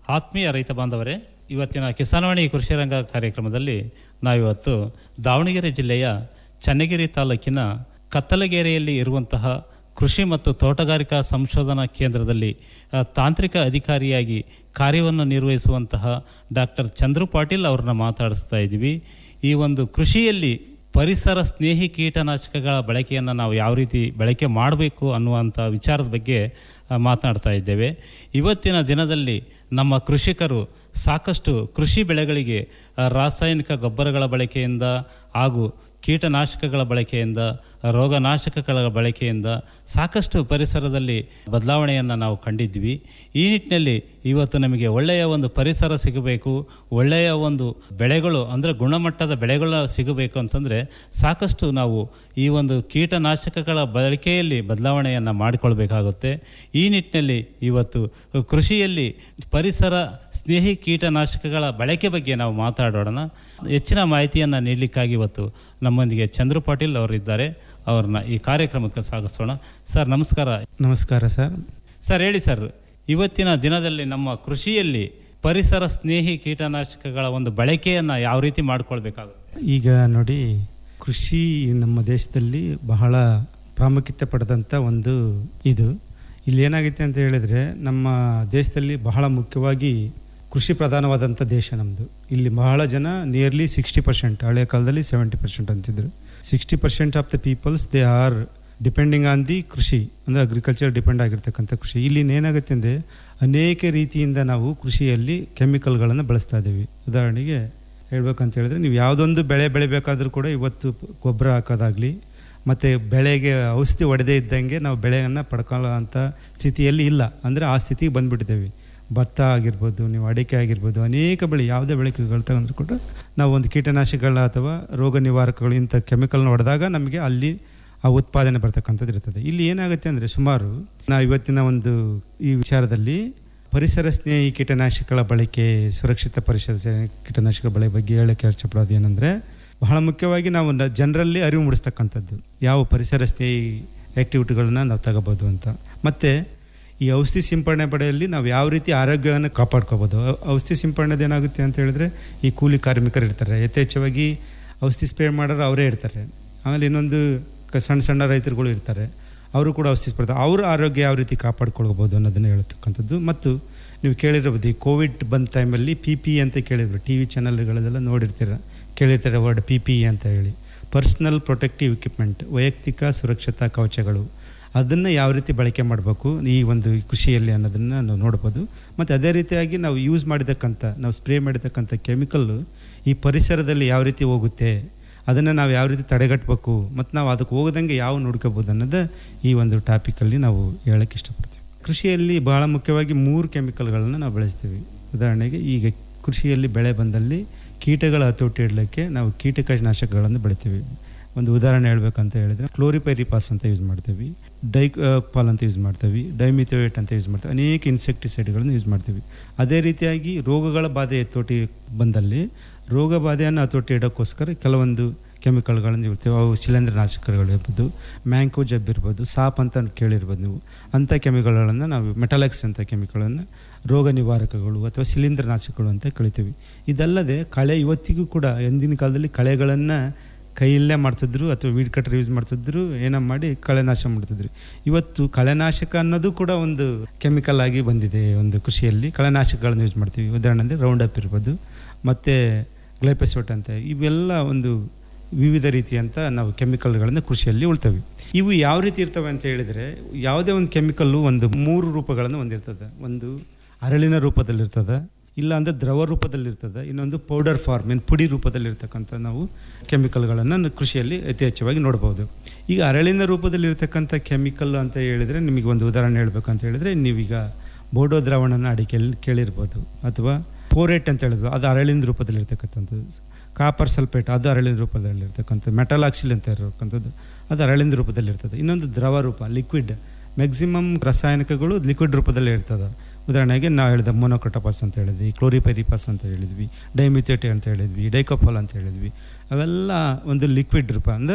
ಆತ್ಮೀಯ ರೈತ ಬಾಂಧವರೇ ಇವತ್ತಿನ ಕಿಸಾನವಾಣಿ ಕೃಷಿ ರಂಗ ಕಾರ್ಯಕ್ರಮದಲ್ಲಿ ನಾವಿವತ್ತು ದಾವಣಗೆರೆ ಜಿಲ್ಲೆಯ ಚನ್ನಗಿರಿ ತಾಲೂಕಿನ ಕತ್ತಲಗೆರೆಯಲ್ಲಿ ಇರುವಂತಹ ಕೃಷಿ ಮತ್ತು ತೋಟಗಾರಿಕಾ ಸಂಶೋಧನಾ ಕೇಂದ್ರದಲ್ಲಿ ಆ, ತಾಂತ್ರಿಕ ಅಧಿಕಾರಿಯಾಗಿ ಕಾರ್ಯವನ್ನು ನಿರ್ವಹಿಸುವಂತಹ ಡಾಕ್ಟರ್ ಚಂದ್ರು ಪಾಟೀಲ್ ಅವ್ರನ್ನ ಮಾತಾಡಿಸ್ತಾ ಇದ್ದೀವಿ ಈ ಒಂದು ಕೃಷಿಯಲ್ಲಿ ಪರಿಸರ ಸ್ನೇಹಿ ಕೀಟನಾಶಕಗಳ ಬಳಕೆಯನ್ನು ನಾವು ಯಾವ ರೀತಿ ಬಳಕೆ ಮಾಡಬೇಕು ಅನ್ನುವಂಥ ವಿಚಾರದ ಬಗ್ಗೆ ಆ, ಮಾತನಾಡ್ತಾ ಇದ್ದೇವೆ ಇವತ್ತಿನ ದಿನದಲ್ಲಿ ನಮ್ಮ ಕೃಷಿಕರು ಸಾಕಷ್ಟು ಕೃಷಿ ಬೆಳೆಗಳಿಗೆ ಆ, ರಾಸಾಯನಿಕ ಗೊಬ್ಬರಗಳ ಬಳಕೆಯಿಂದ ಹಾಗೂ ಕೀಟನಾಶಕಗಳ ಬಳಕೆಯಿಂದ ರೋಗನಾಶಕಗಳ ಬಳಕೆಯಿಂದ ಸಾಕಷ್ಟು ಪರಿಸರದಲ್ಲಿ ಬದಲಾವಣೆಯನ್ನು ನಾವು ಕಂಡಿದ್ವಿ ಈ ನಿಟ್ಟಿನಲ್ಲಿ ಇವತ್ತು ನಮಗೆ ಒಳ್ಳೆಯ ಒಂದು ಪರಿಸರ ಸಿಗಬೇಕು ಒಳ್ಳೆಯ ಒಂದು ಬೆಳೆಗಳು ಅಂದರೆ ಗುಣಮಟ್ಟದ ಬೆಳೆಗಳು ಸಿಗಬೇಕು ಅಂತಂದರೆ ಸಾಕಷ್ಟು ನಾವು ಈ ಒಂದು ಕೀಟನಾಶಕಗಳ ಬಳಕೆಯಲ್ಲಿ ಬದಲಾವಣೆಯನ್ನು ಮಾಡಿಕೊಳ್ಬೇಕಾಗುತ್ತೆ ಈ ನಿಟ್ಟಿನಲ್ಲಿ ಇವತ್ತು ಕೃಷಿಯಲ್ಲಿ ಪರಿಸರ ಸ್ನೇಹಿ ಕೀಟನಾಶಕಗಳ ಬಳಕೆ ಬಗ್ಗೆ ನಾವು ಮಾತಾಡೋಣ ಹೆಚ್ಚಿನ ಮಾಹಿತಿಯನ್ನು ನೀಡಲಿಕ್ಕಾಗಿ ಇವತ್ತು ನಮ್ಮೊಂದಿಗೆ ಚಂದ್ರು ಪಾಟೀಲ್ ಅವರಿದ್ದಾರೆ ಅವ್ರನ್ನ ಈ ಕಾರ್ಯಕ್ರಮಕ್ಕೆ ಸಾಗಿಸೋಣ ಸರ್ ನಮಸ್ಕಾರ ನಮಸ್ಕಾರ ಸರ್ ಸರ್ ಹೇಳಿ ಸರ್ ಇವತ್ತಿನ ದಿನದಲ್ಲಿ ನಮ್ಮ ಕೃಷಿಯಲ್ಲಿ ಪರಿಸರ ಸ್ನೇಹಿ ಕೀಟನಾಶಕಗಳ ಒಂದು ಬಳಕೆಯನ್ನು ಯಾವ ರೀತಿ ಮಾಡ್ಕೊಳ್ಬೇಕಾಗುತ್ತೆ ಈಗ ನೋಡಿ ಕೃಷಿ ನಮ್ಮ ದೇಶದಲ್ಲಿ ಬಹಳ ಪ್ರಾಮುಖ್ಯತೆ ಪಡೆದಂಥ ಒಂದು ಇದು ಇಲ್ಲಿ ಏನಾಗುತ್ತೆ ಅಂತ ಹೇಳಿದ್ರೆ ನಮ್ಮ ದೇಶದಲ್ಲಿ ಬಹಳ ಮುಖ್ಯವಾಗಿ ಕೃಷಿ ಪ್ರಧಾನವಾದಂಥ ದೇಶ ನಮ್ಮದು ಇಲ್ಲಿ ಬಹಳ ಜನ ನಿಯರ್ಲಿ ಸಿಕ್ಸ್ಟಿ ಪರ್ಸೆಂಟ್ ಹಳೆಯ ಕಾಲದಲ್ಲಿ ಸೆವೆಂಟಿ ಪರ್ಸೆಂಟ್ ಅಂತಿದ್ರು sixty percent of the peoples they are depending on the ಕೃಷಿ ಅಂದರೆ ಅಗ್ರಿಕಲ್ಚರ್ ಡಿಪೆಂಡ್ ಆಗಿರ್ತಕ್ಕಂಥ ಕೃಷಿ ಇಲ್ಲಿ ಏನಾಗುತ್ತೆ ಅಂದರೆ ಅನೇಕ ರೀತಿಯಿಂದ ನಾವು ಕೃಷಿಯಲ್ಲಿ ಕೆಮಿಕಲ್ಗಳನ್ನು ಬಳಸ್ತಾ ಇದ್ದೀವಿ ಉದಾಹರಣೆಗೆ ಹೇಳ್ಬೇಕಂತ ಹೇಳಿದ್ರೆ ನೀವು ಯಾವುದೊಂದು ಬೆಳೆ ಬೆಳಿಬೇಕಾದ್ರೂ ಕೂಡ ಇವತ್ತು ಗೊಬ್ಬರ ಹಾಕೋದಾಗಲಿ ಮತ್ತು ಬೆಳೆಗೆ ಔಷಧಿ ಹೊಡೆದೇ ಇದ್ದಂಗೆ ನಾವು ಬೆಳೆಯನ್ನು ಪಡ್ಕೊಳ್ಳೋ ಅಂಥ ಸ್ಥಿತಿಯಲ್ಲಿ ಇಲ್ಲ ಅಂದರೆ ಆ ಸ್ಥಿತಿಗೆ ಬಂದುಬಿಟ್ಟಿದ್ದೇವೆ ಭತ್ತ ಆಗಿರ್ಬೋದು ನೀವು ಅಡಿಕೆ ಆಗಿರ್ಬೋದು ಅನೇಕ ಬೆಳೆ ಯಾವುದೇ ಬೆಳೆಗಳು ತಗೊಂಡ್ರು ಕೂಡ ನಾವು ಒಂದು ಕೀಟನಾಶಕಗಳ ಅಥವಾ ರೋಗ ನಿವಾರಕಗಳು ಇಂಥ ಕೆಮಿಕಲ್ನ ಹೊಡೆದಾಗ ನಮಗೆ ಅಲ್ಲಿ ಆ ಉತ್ಪಾದನೆ ಬರ್ತಕ್ಕಂಥದ್ದು ಇರ್ತದೆ ಇಲ್ಲಿ ಏನಾಗುತ್ತೆ ಅಂದರೆ ಸುಮಾರು ನಾವು ಇವತ್ತಿನ ಒಂದು ಈ ವಿಚಾರದಲ್ಲಿ ಪರಿಸರ ಸ್ನೇಹಿ ಕೀಟನಾಶಕಗಳ ಬಳಕೆ ಸುರಕ್ಷಿತ ಪರಿಸರ ಸ್ನೇಹಿ ಕೀಟನಾಶಕ ಬಳಕೆ ಬಗ್ಗೆ ಹೇಳಕ್ಕೆ ಇಷ್ಟಪಡೋದು ಏನಂದರೆ ಬಹಳ ಮುಖ್ಯವಾಗಿ ನಾವು ನ- ಜನರಲ್ಲಿ ಅರಿವು ಮೂಡಿಸ್ತಕ್ಕಂಥದ್ದು ಯಾವ ಪರಿಸರ ಸ್ನೇಹಿ ಆ್ಯಕ್ಟಿವಿಟಿಗಳನ್ನ ನಾವು ತಗೋಬೋದು ಅಂತ ಮತ್ತು ಈ ಔಷಧಿ ಸಿಂಪಡಣೆ ಪಡೆಯಲ್ಲಿ ನಾವು ಯಾವ ರೀತಿ ಆರೋಗ್ಯವನ್ನು ಕಾಪಾಡ್ಕೋಬೋದು ಔ- ಔಷಧಿ ಸಿಂಪಡಣೆದು ಏನಾಗುತ್ತೆ ಅಂತ ಹೇಳಿದ್ರೆ ಈ ಕೂಲಿ ಕಾರ್ಮಿಕರು ಇರ್ತಾರೆ ಯಥೇಚ್ಛವಾಗಿ ಔಷಧಿ ಸ್ಪ್ರೇ ಮಾಡೋರು ಅವರೇ ಇರ್ತಾರೆ ಆಮೇಲೆ ಇನ್ನೊಂದು ಕ- ಸಣ್ಣ ಸಣ್ಣ ರೈತರುಗಳು ಇರ್ತಾರೆ ಅವರು ಕೂಡ ಔಷಧಿ ಸ್ಪ್ರೇ ಅವ್ರ ಆರೋಗ್ಯ ಯಾವ ರೀತಿ ಕಾಪಾಡ್ಕೊಳ್ಬೋದು ಅನ್ನೋದನ್ನು ಹೇಳ್ತಕ್ಕಂಥದ್ದು ಮತ್ತು ನೀವು ಕೇಳಿರ್ಬೋದು ಈ ಕೋವಿಡ್ ಬಂದ ಟೈಮಲ್ಲಿ ಪಿ ಪಿ ಅಂತ ಕೇಳಿದ್ರು ಟಿ ವಿ ಚಾನಲ್ಗಳಲ್ಲೆಲ್ಲ ನೋಡಿರ್ತೀರ ಕೇಳಿರ್ತಾರೆ ವರ್ಡ್ ಪಿ ಪಿ ಅಂತ ಹೇಳಿ ಪರ್ಸ್ನಲ್ ಪ್ರೊಟೆಕ್ಟಿವ್ ಇಕ್ವಿಪ್ಮೆಂಟ್ ವೈಯಕ್ತಿಕ ಸುರಕ್ಷತಾ ಕವಚಗಳು ಅದನ್ನು ಯಾವ ರೀತಿ ಬಳಕೆ ಮಾಡಬೇಕು ಈ ಒಂದು ಕೃಷಿಯಲ್ಲಿ ಅನ್ನೋದನ್ನು ನಾವು ನೋಡ್ಬೋದು ಮತ್ತು ಅದೇ ರೀತಿಯಾಗಿ ನಾವು ಯೂಸ್ ಮಾಡಿರ್ತಕ್ಕಂಥ ನಾವು ಸ್ಪ್ರೇ ಮಾಡಿರ್ತಕ್ಕಂಥ ಕೆಮಿಕಲ್ಲು ಈ ಪರಿಸರದಲ್ಲಿ ಯಾವ ರೀತಿ ಹೋಗುತ್ತೆ ಅದನ್ನು ನಾವು ಯಾವ ರೀತಿ ತಡೆಗಟ್ಟಬೇಕು ಮತ್ತು ನಾವು ಅದಕ್ಕೆ ಹೋಗದಂಗೆ ಯಾವ ನೋಡ್ಕೋಬೋದು ಅನ್ನೋದು ಈ ಒಂದು ಟಾಪಿಕಲ್ಲಿ ನಾವು ಹೇಳಕ್ಕೆ ಇಷ್ಟಪಡ್ತೀವಿ ಕೃಷಿಯಲ್ಲಿ ಬಹಳ ಮುಖ್ಯವಾಗಿ ಮೂರು ಕೆಮಿಕಲ್ಗಳನ್ನು ನಾವು ಬಳಸ್ತೀವಿ ಉದಾಹರಣೆಗೆ ಈಗ ಕೃಷಿಯಲ್ಲಿ ಬೆಳೆ ಬಂದಲ್ಲಿ ಕೀಟಗಳ ಹತೋಟಿ ಇಡಲಿಕ್ಕೆ ನಾವು ಕೀಟನಾಶಕಗಳನ್ನು ಬೆಳಿತೀವಿ ಒಂದು ಉದಾಹರಣೆ ಹೇಳ್ಬೇಕಂತ ಹೇಳಿದ್ರೆ ಕ್ಲೋರಿಪೈರಿಪಾಸ್ ಅಂತ ಯೂಸ್ ಮಾಡ್ತೀವಿ ಡೈಪಾಲ್ ಅಂತ ಯೂಸ್ ಮಾಡ್ತೀವಿ ಡೈಮಿಥೋಯೇಟ್ ಅಂತ ಯೂಸ್ ಮಾಡ್ತೀವಿ ಅನೇಕ ಇನ್ಸೆಕ್ಟಿಸೈಡ್ಗಳನ್ನು ಯೂಸ್ ಮಾಡ್ತೀವಿ ಅದೇ ರೀತಿಯಾಗಿ ರೋಗಗಳ ಬಾಧೆ ಹತೋಟಿ ಬಂದಲ್ಲಿ ರೋಗ ಬಾಧೆಯನ್ನು ಹತೋಟಿ ಇಡೋಕ್ಕೋಸ್ಕರ ಕೆಲವೊಂದು ಕೆಮಿಕಲ್ಗಳನ್ನು ಇರ್ತವೆ ಅವು ಶಿಲೀಂಧ್ರನಾಶಕಗಳು ಇರ್ಬೋದು ಮ್ಯಾಂಕೋ ಜಬ್ ಇರ್ಬೋದು ಸಾಪ್ ಅಂತ ಕೇಳಿರ್ಬೋದು ನೀವು ಅಂಥ ಕೆಮಿಕಲ್ಗಳನ್ನು ನಾವು ಮೆಟಲೆಕ್ಸ್ ಅಂತ ಕೆಮಿಕಲನ್ನು ರೋಗ ನಿವಾರಕಗಳು ಅಥವಾ ಶಿಲೀಂಧ್ರನಾಶಕಗಳು ಅಂತ ಕಳಿತೀವಿ ಇದಲ್ಲದೆ ಕಳೆ ಇವತ್ತಿಗೂ ಕೂಡ ಎಂದಿನ ಕಾಲದಲ್ಲಿ ಕಳೆಗಳನ್ನು ಕೈಯಲ್ಲೇ ಮಾಡ್ತಿದ್ರು ಅಥವಾ ವೀಡ್ ಕಟರ್ ಯೂಸ್ ಮಾಡ್ತಿದ್ರು ಏನೋ ಮಾಡಿ ಕಳೆನಾಶ ಮಾಡ್ತಿದ್ರು ಇವತ್ತು ಕಳೆನಾಶಕ ಅನ್ನೋದು ಕೂಡ ಒಂದು ಕೆಮಿಕಲ್ ಆಗಿ ಬಂದಿದೆ ಒಂದು ಕೃಷಿಯಲ್ಲಿ ಕಳೆನಾಶಕಗಳನ್ನು ಯೂಸ್ ಮಾಡ್ತೀವಿ ಉದಾಹರಣೆ ರೌಂಡ್ ಅಪ್ ಇರ್ಬೋದು ಮತ್ತು ಗ್ಲೈಪೆಸೋಟ್ ಅಂತ ಇವೆಲ್ಲ ಒಂದು ವಿವಿಧ ರೀತಿಯಂಥ ನಾವು ಕೆಮಿಕಲ್ಗಳನ್ನು ಕೃಷಿಯಲ್ಲಿ ಉಳ್ತವೆ ಇವು ಯಾವ ರೀತಿ ಇರ್ತವೆ ಅಂತ ಹೇಳಿದರೆ ಯಾವುದೇ ಒಂದು ಕೆಮಿಕಲ್ಲು ಒಂದು ಮೂರು ರೂಪಗಳನ್ನು ಹೊಂದಿರ್ತದೆ ಒಂದು ಅರಳಿನ ರೂಪದಲ್ಲಿರ್ತದೆ ಇಲ್ಲ ಅಂದರೆ ದ್ರವ ರೂಪದಲ್ಲಿರ್ತದೆ ಇನ್ನೊಂದು ಪೌಡರ್ ಫಾರ್ಮ್ ಏನು ಪುಡಿ ರೂಪದಲ್ಲಿರ್ತಕ್ಕಂಥ ನಾವು ಕೆಮಿಕಲ್ಗಳನ್ನು ಕೃಷಿಯಲ್ಲಿ ಯಥೇಚ್ಛವಾಗಿ ನೋಡ್ಬೋದು ಈಗ ಅರಳಿನ ರೂಪದಲ್ಲಿರ್ತಕ್ಕಂಥ ಕೆಮಿಕಲ್ ಅಂತ ಹೇಳಿದರೆ ನಿಮಗೆ ಒಂದು ಉದಾಹರಣೆ ಹೇಳ್ಬೇಕಂತ ಹೇಳಿದರೆ ನೀವೀಗ ಬೋಡೋ ದ್ರಾವಣನ ಅಡಿಕೆಯಲ್ಲಿ ಕೇಳಿರ್ಬೋದು ಅಥವಾ ಫೋರೇಟ್ ಅಂತ ಹೇಳಿದ್ರು ಅದು ಅರಳಿನ ರೂಪದಲ್ಲಿರ್ತಕ್ಕಂಥದ್ದು ಕಾಪರ್ ಸಲ್ಫೇಟ್ ಅದು ಅರಳಿನ ರೂಪದಲ್ಲಿರ್ತಕ್ಕಂಥದ್ದು ಮೆಟಲಾಕ್ಸಿಲ್ ಅಂತ ಇರತಕ್ಕಂಥದ್ದು ಅದು ಅರಳಿನ ರೂಪದಲ್ಲಿರ್ತದೆ ಇನ್ನೊಂದು ದ್ರವ ರೂಪ ಲಿಕ್ವಿಡ್ ಮ್ಯಾಕ್ಸಿಮಮ್ ರಾಸಾಯನಿಕಗಳು ಲಿಕ್ವಿಡ್ ರೂಪದಲ್ಲಿ ಇರ್ತದೆ ಉದಾಹರಣೆಗೆ ನಾವು ಹೇಳಿದ ಮೊನೊಕೊಟಪಾಸ್ ಅಂತ ಹೇಳಿದ್ವಿ ಕ್ಲೋರಿಪೈರಿಪಾಸ್ ಅಂತ ಹೇಳಿದ್ವಿ ಡೈಮಿಥೇಟಿ ಅಂತ ಹೇಳಿದ್ವಿ ಡೈಕೋಫಾಲ್ ಅಂತ ಹೇಳಿದ್ವಿ ಅವೆಲ್ಲ ಒಂದು ಲಿಕ್ವಿಡ್ ರೂಪ ಅಂದರೆ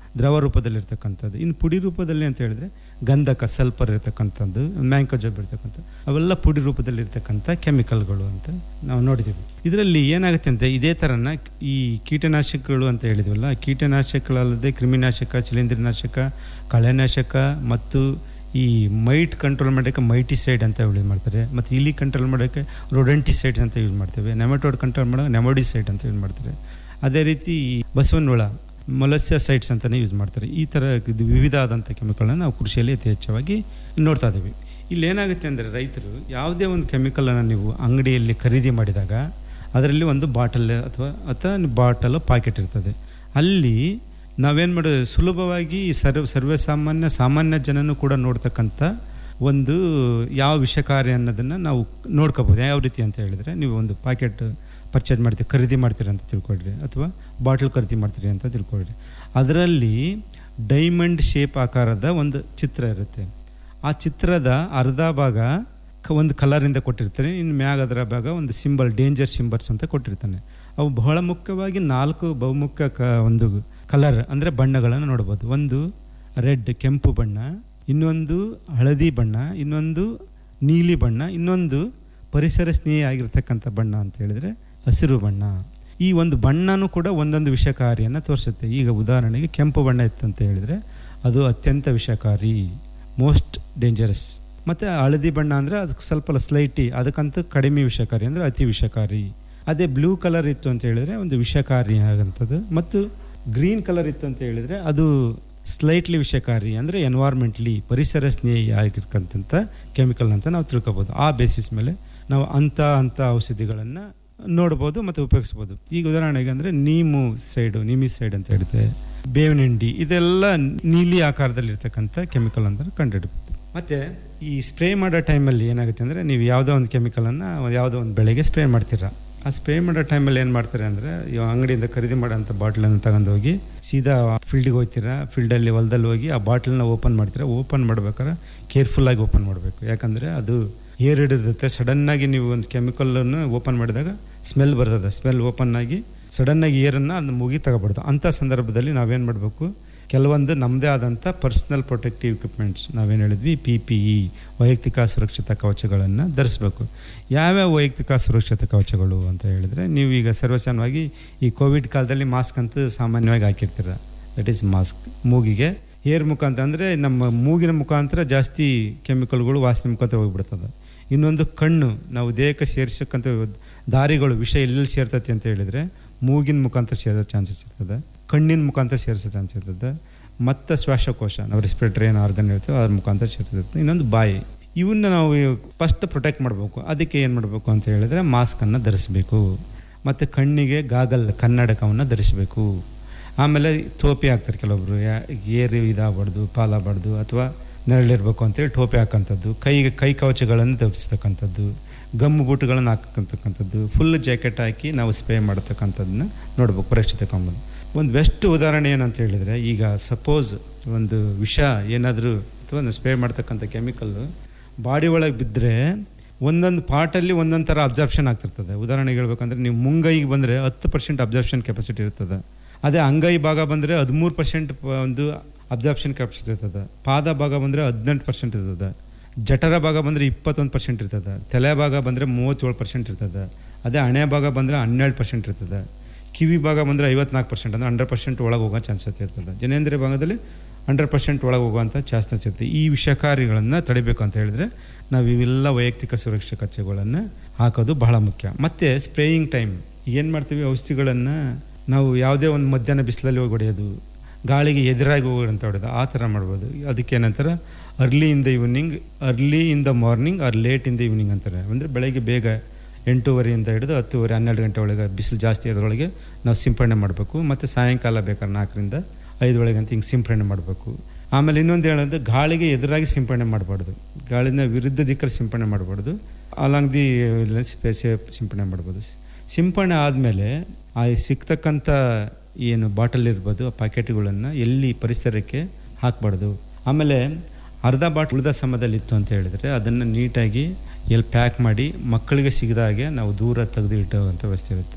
ದ್ರವ ರೂಪದಲ್ಲಿರ್ತಕ್ಕಂಥದ್ದು ಇನ್ನು ಪುಡಿ ರೂಪದಲ್ಲಿ ಅಂತ ಹೇಳಿದ್ರೆ ಗಂಧಕ ಸಲ್ಫರ್ ಇರ್ತಕ್ಕಂಥದ್ದು ಮ್ಯಾಂಕೋಜಬ್ ಇರ್ತಕ್ಕಂಥದ್ದು ಅವೆಲ್ಲ ಪುಡಿ ರೂಪದಲ್ಲಿರ್ತಕ್ಕಂಥ ಕೆಮಿಕಲ್ಗಳು ಅಂತ ನಾವು ನೋಡಿದ್ದೀವಿ ಇದರಲ್ಲಿ ಏನಾಗುತ್ತೆ ಅಂತ ಇದೇ ಥರನ ಈ ಕೀಟನಾಶಕಗಳು ಅಂತ ಹೇಳಿದ್ವಲ್ಲ ಕೀಟನಾಶಕಗಳಲ್ಲದೆ ಕ್ರಿಮಿನಾಶಕ ಶಿಲೀಂಧ್ರನಾಶಕ ಕಳೆನಾಶಕ ಮತ್ತು ಈ ಮೈಟ್ ಕಂಟ್ರೋಲ್ ಮಾಡೋಕ್ಕೆ ಮೈಟಿಸೈಡ್ ಅಂತ ಯೂಸ್ ಮಾಡ್ತಾರೆ ಮತ್ತು ಇಲಿ ಕಂಟ್ರೋಲ್ ಮಾಡೋಕ್ಕೆ ರೊಡೆಂಟಿಸೈಡ್ಸ್ ಅಂತ ಯೂಸ್ ಮಾಡ್ತೇವೆ ನೆಮಟೋಡ್ ಕಂಟ್ರೋಲ್ ಮಾಡೋಕೆ ನೆಮೋಡಿಸೈಡ್ ಅಂತ ಯೂಸ್ ಮಾಡ್ತಾರೆ ಅದೇ ರೀತಿ ಈ ಬಸವನಹುಳ ಮೊಲಸ್ಯಸೈಡ್ಸ್ ಅಂತಲೇ ಯೂಸ್ ಮಾಡ್ತಾರೆ ಈ ಥರ ಇದು ವಿವಿಧ ಆದಂಥ ಕೆಮಿಕಲ್ನ ನಾವು ಕೃಷಿಯಲ್ಲಿ ಅತಿ ಹೆಚ್ಚಾಗಿ ನೋಡ್ತಾ ಇದ್ದೀವಿ ಇಲ್ಲಿ ಏನಾಗುತ್ತೆ ಅಂದರೆ ರೈತರು ಯಾವುದೇ ಒಂದು ಕೆಮಿಕಲನ್ನು ನೀವು ಅಂಗಡಿಯಲ್ಲಿ ಖರೀದಿ ಮಾಡಿದಾಗ ಅದರಲ್ಲಿ ಒಂದು ಬಾಟಲ್ ಅಥವಾ ಅಥವಾ ಬಾಟಲ್ ಪಾಕೆಟ್ ಇರ್ತದೆ ಅಲ್ಲಿ ನಾವೇನು ಮಾಡೋದು ಸುಲಭವಾಗಿ ಸರ್ವ ಸರ್ವೇ ಸಾಮಾನ್ಯ ಸಾಮಾನ್ಯ ಜನನೂ ಕೂಡ ನೋಡ್ತಕ್ಕಂಥ ಒಂದು ಯಾವ ವಿಷಕಾರಿ ಅನ್ನೋದನ್ನು ನಾವು ನೋಡ್ಕೋಬೋದು ಯಾವ ರೀತಿ ಅಂತ ಹೇಳಿದರೆ ನೀವು ಒಂದು ಪ್ಯಾಕೆಟ್ ಪರ್ಚೇಸ್ ಮಾಡ್ತೀವಿ ಖರೀದಿ ಮಾಡ್ತೀರಿ ಅಂತ ತಿಳ್ಕೊಳ್ರಿ ಅಥವಾ ಬಾಟ್ಲ್ ಖರೀದಿ ಮಾಡ್ತೀರಿ ಅಂತ ತಿಳ್ಕೊಳ್ರಿ ಅದರಲ್ಲಿ ಡೈಮಂಡ್ ಶೇಪ್ ಆಕಾರದ ಒಂದು ಚಿತ್ರ ಇರುತ್ತೆ ಆ ಚಿತ್ರದ ಅರ್ಧ ಭಾಗ ಕ- ಒಂದು ಕಲರಿಂದ ಕೊಟ್ಟಿರ್ತಾರೆ ಇನ್ನು ಮ್ಯಾಗ ಅದರ ಭಾಗ ಒಂದು ಸಿಂಬಲ್ ಡೇಂಜರ್ ಸಿಂಬಲ್ಸ್ ಅಂತ ಕೊಟ್ಟಿರ್ತಾನೆ ಅವು ಬಹಳ ಮುಖ್ಯವಾಗಿ ನಾಲ್ಕು ಬಹುಮುಖ್ಯ ಕ ಒಂದು ಕಲರ್ ಅಂದರೆ ಬಣ್ಣಗಳನ್ನು ನೋಡ್ಬೋದು ಒಂದು ರೆಡ್ ಕೆಂಪು ಬಣ್ಣ ಇನ್ನೊಂದು ಹಳದಿ ಬಣ್ಣ ಇನ್ನೊಂದು ನೀಲಿ ಬಣ್ಣ ಇನ್ನೊಂದು ಪರಿಸರ ಸ್ನೇಹಿ ಆಗಿರ್ತಕ್ಕಂಥ ಬಣ್ಣ ಅಂತ ಹೇಳಿದರೆ ಹಸಿರು ಬಣ್ಣ ಈ ಒಂದು ಬಣ್ಣನೂ ಕೂಡ ಒಂದೊಂದು ವಿಷಕಾರಿಯನ್ನು ತೋರಿಸುತ್ತೆ ಈಗ ಉದಾಹರಣೆಗೆ ಕೆಂಪು ಬಣ್ಣ ಇತ್ತು ಅಂತ ಹೇಳಿದರೆ ಅದು ಅತ್ಯಂತ ವಿಷಕಾರಿ ಮೋಸ್ಟ್ ಡೇಂಜರಸ್ ಮತ್ತು ಹಳದಿ ಬಣ್ಣ ಅಂದರೆ ಅದಕ್ಕೆ ಸ್ವಲ್ಪ ಸ್ಲೈಟಿ ಅದಕ್ಕಂತೂ ಕಡಿಮೆ ವಿಷಕಾರಿ ಅಂದರೆ ಅತಿ ವಿಷಕಾರಿ ಅದೇ ಬ್ಲೂ ಕಲರ್ ಇತ್ತು ಅಂತ ಹೇಳಿದರೆ ಒಂದು ವಿಷಕಾರಿ ಆಗಂಥದ್ದು ಮತ್ತು ಗ್ರೀನ್ ಕಲರ್ ಇತ್ತು ಅಂತ ಹೇಳಿದರೆ ಅದು ಸ್ಲೈಟ್ಲಿ ವಿಷಕಾರಿ ಅಂದರೆ ಎನ್ವೈರ್ಮೆಂಟ್ಲಿ ಪರಿಸರ ಸ್ನೇಹಿ ಆಗಿರ್ತಕ್ಕಂಥ ಕೆಮಿಕಲ್ ಅಂತ ನಾವು ತಿಳ್ಕೊಬೋದು ಆ ಬೇಸಿಸ್ ಮೇಲೆ ನಾವು ಅಂಥ ಅಂಥ ಔಷಧಿಗಳನ್ನು ನೋಡ್ಬೋದು ಮತ್ತು ಉಪಯೋಗಿಸ್ಬೋದು ಈಗ ಉದಾಹರಣೆಗೆ ಅಂದರೆ ನೀಮು ಸೈಡು ನಿಮಿ ಸೈಡ್ ಅಂತ ಹೇಳ್ತೇವೆ ಬೇವಿನ ಹಿಂಡಿ ಇದೆಲ್ಲ ನೀಲಿ ಆಕಾರದಲ್ಲಿರ್ತಕ್ಕಂಥ ಕೆಮಿಕಲ್ ಅಂತ ಕಂಡುಹಿಡ್ಬೋದು ಮತ್ತು ಈ ಸ್ಪ್ರೇ ಮಾಡೋ ಟೈಮಲ್ಲಿ ಏನಾಗುತ್ತೆ ಅಂದರೆ ನೀವು ಯಾವುದೋ ಒಂದು ಕೆಮಿಕಲನ್ನು ಯಾವುದೋ ಒಂದು ಬೆಳೆಗೆ ಸ್ಪ್ರೇ ಮಾಡ್ತೀರಾ ಆ ಸ್ಪ್ರೇ ಮಾಡೋ ಟೈಮಲ್ಲಿ ಏನು ಮಾಡ್ತಾರೆ ಅಂದರೆ ಇವಾಗ ಅಂಗಡಿಯಿಂದ ಖರೀದಿ ಮಾಡೋಂಥ ಬಾಟ್ಲನ್ನು ತಗೊಂಡು ಹೋಗಿ ಸೀದಾ ಫೀಲ್ಡಿಗೆ ಹೋಗ್ತೀರಾ ಫೀಲ್ಡಲ್ಲಿ ಹೊಲದಲ್ಲಿ ಹೋಗಿ ಆ ಬಾಟ್ಲನ್ನ ಓಪನ್ ಮಾಡ್ತೀರಾ ಓಪನ್ ಮಾಡ್ಬೇಕಾದ್ರೆ ಕೇರ್ಫುಲ್ಲಾಗಿ ಓಪನ್ ಮಾಡಬೇಕು ಯಾಕಂದರೆ ಅದು ಏರ್ ಹಿಡಿದಿರುತ್ತೆ ಸಡನ್ನಾಗಿ ನೀವು ಒಂದು ಕೆಮಿಕಲನ್ನು ಓಪನ್ ಮಾಡಿದಾಗ ಸ್ಮೆಲ್ ಬರ್ತದೆ ಸ್ಮೆಲ್ ಓಪನ್ ಆಗಿ ಸಡನ್ನಾಗಿ ಏರನ್ನು ಅದನ್ನ ಮುಗಿ ತಗೋಬಾರ್ದು ಅಂಥ ಸಂದರ್ಭದಲ್ಲಿ ನಾವೇನು ಮಾಡಬೇಕು ಕೆಲವೊಂದು ನಮ್ಮದೇ ಆದಂಥ ಪರ್ಸ್ನಲ್ ಪ್ರೊಟೆಕ್ಟಿವ್ ಇಕ್ವಿಪ್ಮೆಂಟ್ಸ್ ನಾವೇನು ಹೇಳಿದ್ವಿ ಪಿ ಪಿ ಇ ವೈಯಕ್ತಿಕ ಸುರಕ್ಷತಾ ಕವಚಗಳನ್ನು ಧರಿಸಬೇಕು ಯಾವ್ಯಾವ ವೈಯಕ್ತಿಕ ಸುರಕ್ಷತಾ ಕವಚಗಳು ಅಂತ ಹೇಳಿದರೆ ನೀವು ಈಗ ಸರ್ವಸಾಮಾನ್ಯವಾಗಿ ಈ ಕೋವಿಡ್ ಕಾಲದಲ್ಲಿ ಮಾಸ್ಕ್ ಅಂತೂ ಸಾಮಾನ್ಯವಾಗಿ ಹಾಕಿರ್ತೀರ ದಟ್ ಈಸ್ ಮಾಸ್ಕ್ ಮೂಗಿಗೆ ಏರ್ ಮುಖಾಂತರ ಅಂದರೆ ನಮ್ಮ ಮೂಗಿನ ಮುಖಾಂತರ ಜಾಸ್ತಿ ಕೆಮಿಕಲ್ಗಳು ವಾಸನೆ ಮುಖಾಂತರ ಹೋಗ್ಬಿಡ್ತದೆ ಇನ್ನೊಂದು ಕಣ್ಣು ನಾವು ದೇಹಕ್ಕೆ ಸೇರಿಸಕ್ಕಂಥ ದಾರಿಗಳು ವಿಷ ಎಲ್ಲೆಲ್ಲಿ ಸೇರ್ತೈತಿ ಅಂತ ಹೇಳಿದರೆ ಮೂಗಿನ ಮುಖಾಂತರ ಸೇರೋ ಚಾನ್ಸಸ್ ಇರ್ತದೆ ಕಣ್ಣಿನ ಮುಖಾಂತರ ಸೇರಿಸೋ ಚಾನ್ಸ್ ಇರ್ತದೆ ಮತ್ತು ಶ್ವಾಸಕೋಶ ನಾವು ರೆಸ್ಪಿರೇಟರಿ ಏನು ಆರ್ಗನ್ ಇರ್ತದೆ ಅದ್ರ ಮುಖಾಂತರ ಸೇರ್ತದೆ ಇನ್ನೊಂದು ಬಾಯಿ ಇವನ್ನ ನಾವು ಫಸ್ಟ್ ಪ್ರೊಟೆಕ್ಟ್ ಮಾಡಬೇಕು ಅದಕ್ಕೆ ಏನು ಮಾಡಬೇಕು ಅಂತ ಹೇಳಿದರೆ ಮಾಸ್ಕನ್ನು ಧರಿಸಬೇಕು ಮತ್ತು ಕಣ್ಣಿಗೆ ಗಾಗಲ್ ಕನ್ನಡಕವನ್ನು ಧರಿಸಬೇಕು ಆಮೇಲೆ ಟೋಪಿ ಹಾಕ್ತಾರೆ ಕೆಲವೊಬ್ರು ಯಾ- ಏರು ಇದಾಗಬಾರ್ದು ಪಾಲಾಗಬಾರ್ದು ಅಥವಾ ನೆರಳಿರ್ಬೇಕು ಅಂತೇಳಿ ಟೋಪಿ ಹಾಕೋಂಥದ್ದು ಕೈಗೆ ಕೈ ಕವಚಗಳನ್ನು ಧರಿಸ್ತಕ್ಕಂಥದ್ದು ಗಮ್ಮು ಬೂಟುಗಳನ್ನು ಹಾಕತಕ್ಕಂಥದ್ದು ಫುಲ್ ಜಾಕೆಟ್ ಹಾಕಿ ನಾವು ಸ್ಪ್ರೇ ಮಾಡತಕ್ಕಂಥದ್ದನ್ನ ನೋಡ್ಬೇಕು ಪರೀಕ್ಷೆ ತಗೊಂಬಂದು ಒಂದು ಬೆಸ್ಟ್ ಉದಾಹರಣೆ ಏನಂತ ಹೇಳಿದರೆ ಈಗ ಸಪೋಸ್ ಒಂದು ವಿಷ ಏನಾದರೂ ಅಥವಾ ಒಂದು ಸ್ಪ್ರೇ ಮಾಡ್ತಕ್ಕಂಥ ಕೆಮಿಕಲ್ಲು ಬಾಡಿ ಒಳಗೆ ಬಿದ್ದರೆ ಒಂದೊಂದು ಪಾರ್ಟಲ್ಲಿ ಒಂದೊಂದು ಥರ ಅಬ್ಸರ್ಪ್ಷನ್ ಆಗ್ತಿರ್ತದೆ ಉದಾಹರಣೆಗೆ ಹೇಳ್ಬೇಕಂದ್ರೆ ನೀವು ಮುಂಗೈಗೆ ಬಂದರೆ ಹತ್ತು ಪರ್ಸೆಂಟ್ ಅಬ್ಸರ್ಪ್ಷನ್ ಕೆಪಾಸಿಟಿ ಇರ್ತದೆ ಅದೇ ಅಂಗೈ ಭಾಗ ಬಂದರೆ ಹದಿಮೂರು ಪರ್ಸೆಂಟ್ ಒಂದು ಅಬ್ಸರ್ಪ್ಷನ್ ಕೆಪಾಸಿಟಿ ಇರ್ತದೆ ಪಾದ ಭಾಗ ಬಂದರೆ ಹದಿನೆಂಟು ಪರ್ಸೆಂಟ್ ಇರ್ತದೆ ಜಠರ ಭಾಗ ಬಂದರೆ ಇಪ್ಪತ್ತೊಂದು ಪರ್ಸೆಂಟ್ ಇರ್ತದೆ ತಲೆ ಭಾಗ ಬಂದರೆ ಮೂವತ್ತೇಳು ಪರ್ಸೆಂಟ್ ಇರ್ತದೆ ಅದೇ ಹಣೆ ಭಾಗ ಬಂದರೆ ಹನ್ನೆರಡು ಪರ್ಸೆಂಟ್ ಇರ್ತದೆ ಕಿವಿ ಭಾಗ ಬಂದರೆ ಐವತ್ನಾಲ್ಕು ಪರ್ಸೆಂಟ್ ಅಂದರೆ ಹಂಡ್ರೆಡ್ ಪರ್ಸೆಂಟ್ ಒಳಗೆ ಹೋಗೋ ಚಾನ್ಸಸ್ ಇರ್ತದೆ ಜನೇಂದ್ರಿಯ ಭಾಗದಲ್ಲಿ ಹಂಡ್ರೆಡ್ ಪರ್ಸೆಂಟ್ ಒಳಗೆ ಹೋಗುವಂಥ ಚಾನ್ಸಸ್ ಇರುತ್ತೆ ಈ ವಿಷಕಾರಿಗಳನ್ನು ತಡಿಬೇಕು ಅಂತ ಹೇಳಿದ್ರೆ ನಾವು ಇವೆಲ್ಲ ವೈಯಕ್ತಿಕ ಸುರಕ್ಷಾ ಕಚ್ಚೆಗಳನ್ನು ಹಾಕೋದು ಬಹಳ ಮುಖ್ಯ ಮತ್ತು ಸ್ಪ್ರೇಯಿಂಗ್ ಟೈಮ್ ಏನು ಮಾಡ್ತೀವಿ ಔಷಧಿಗಳನ್ನು ನಾವು ಯಾವುದೇ ಒಂದು ಮಧ್ಯಾಹ್ನ ಬಿಸಿಲಲ್ಲಿ ಹೋಗಿ ಹೊಡೆಯೋದು ಗಾಳಿಗೆ ಎದುರಾಗಿ ಹೋಗೋದು ಅಂತ ಹೊಡೆದು ಆ ಥರ ಮಾಡ್ಬೋದು ಅದಕ್ಕೆ ಏನಂತಾರೆ early in the evening early in the morning or late in the evening ಅಂತಾರೆ ಅಂದರೆ ಬೆಳಗ್ಗೆ ಬೇಗ ಎಂಟೂವರೆಯಿಂದ ಹಿಡಿದು ಹತ್ತುವರೆ ಹನ್ನೆರಡು ಗಂಟೆ ಒಳಗೆ ಬಿಸಿಲು ಜಾಸ್ತಿ ಇರೋದ್ರೊಳಗೆ ನಾವು ಸಿಂಪಡಣೆ ಮಾಡಬೇಕು ಮತ್ತು ಸಾಯಂಕಾಲ ಬೇಕಾದ್ರೆ ನಾಲ್ಕರಿಂದ ಐದು ಒಳಗೆ ಅಂತ ಹಿಂಗೆ ಸಿಂಪಡಣೆ ಮಾಡಬೇಕು ಆಮೇಲೆ ಇನ್ನೊಂದು ಹೇಳೋದು ಗಾಳಿಗೆ ಎದುರಾಗಿ ಸಿಂಪಡಣೆ ಮಾಡಬಾರ್ದು ಗಾಳಿನ ವಿರುದ್ಧ ದಿಕ್ಕಲ್ಲಿ ಸಿಂಪಡಣೆ ಮಾಡಬಾರ್ದು ಅಲಾಂಗ್ ದಿ ಸ್ಪೇಸ್ ಸಿಂಪಡಣೆ ಮಾಡ್ಬೋದು ಸಿಂಪಡಣೆ ಆದಮೇಲೆ ಆ ಸಿಗ್ತಕ್ಕಂಥ ಏನು ಬಾಟಲ್ ಇರ್ಬೋದು ಆ ಪ್ಯಾಕೆಟ್ಗಳನ್ನು ಎಲ್ಲಿ ಪರಿಸರಕ್ಕೆ ಹಾಕಬಾರ್ದು ಆಮೇಲೆ ಅರ್ಧ ಬಾಟ್ ಉಳಿದ ಸಮಯದಲ್ಲಿ ಇತ್ತು ಅಂತ ಹೇಳಿದರೆ ಅದನ್ನು ನೀಟಾಗಿ ಎಲ್ಲಿ ಪ್ಯಾಕ್ ಮಾಡಿ ಮಕ್ಕಳಿಗೆ ಸಿಗದ ಹಾಗೆ ನಾವು ದೂರ ತೆಗೆದು ಇಟ್ಟುವಂಥ ವ್ಯವಸ್ಥೆ ಇರುತ್ತೆ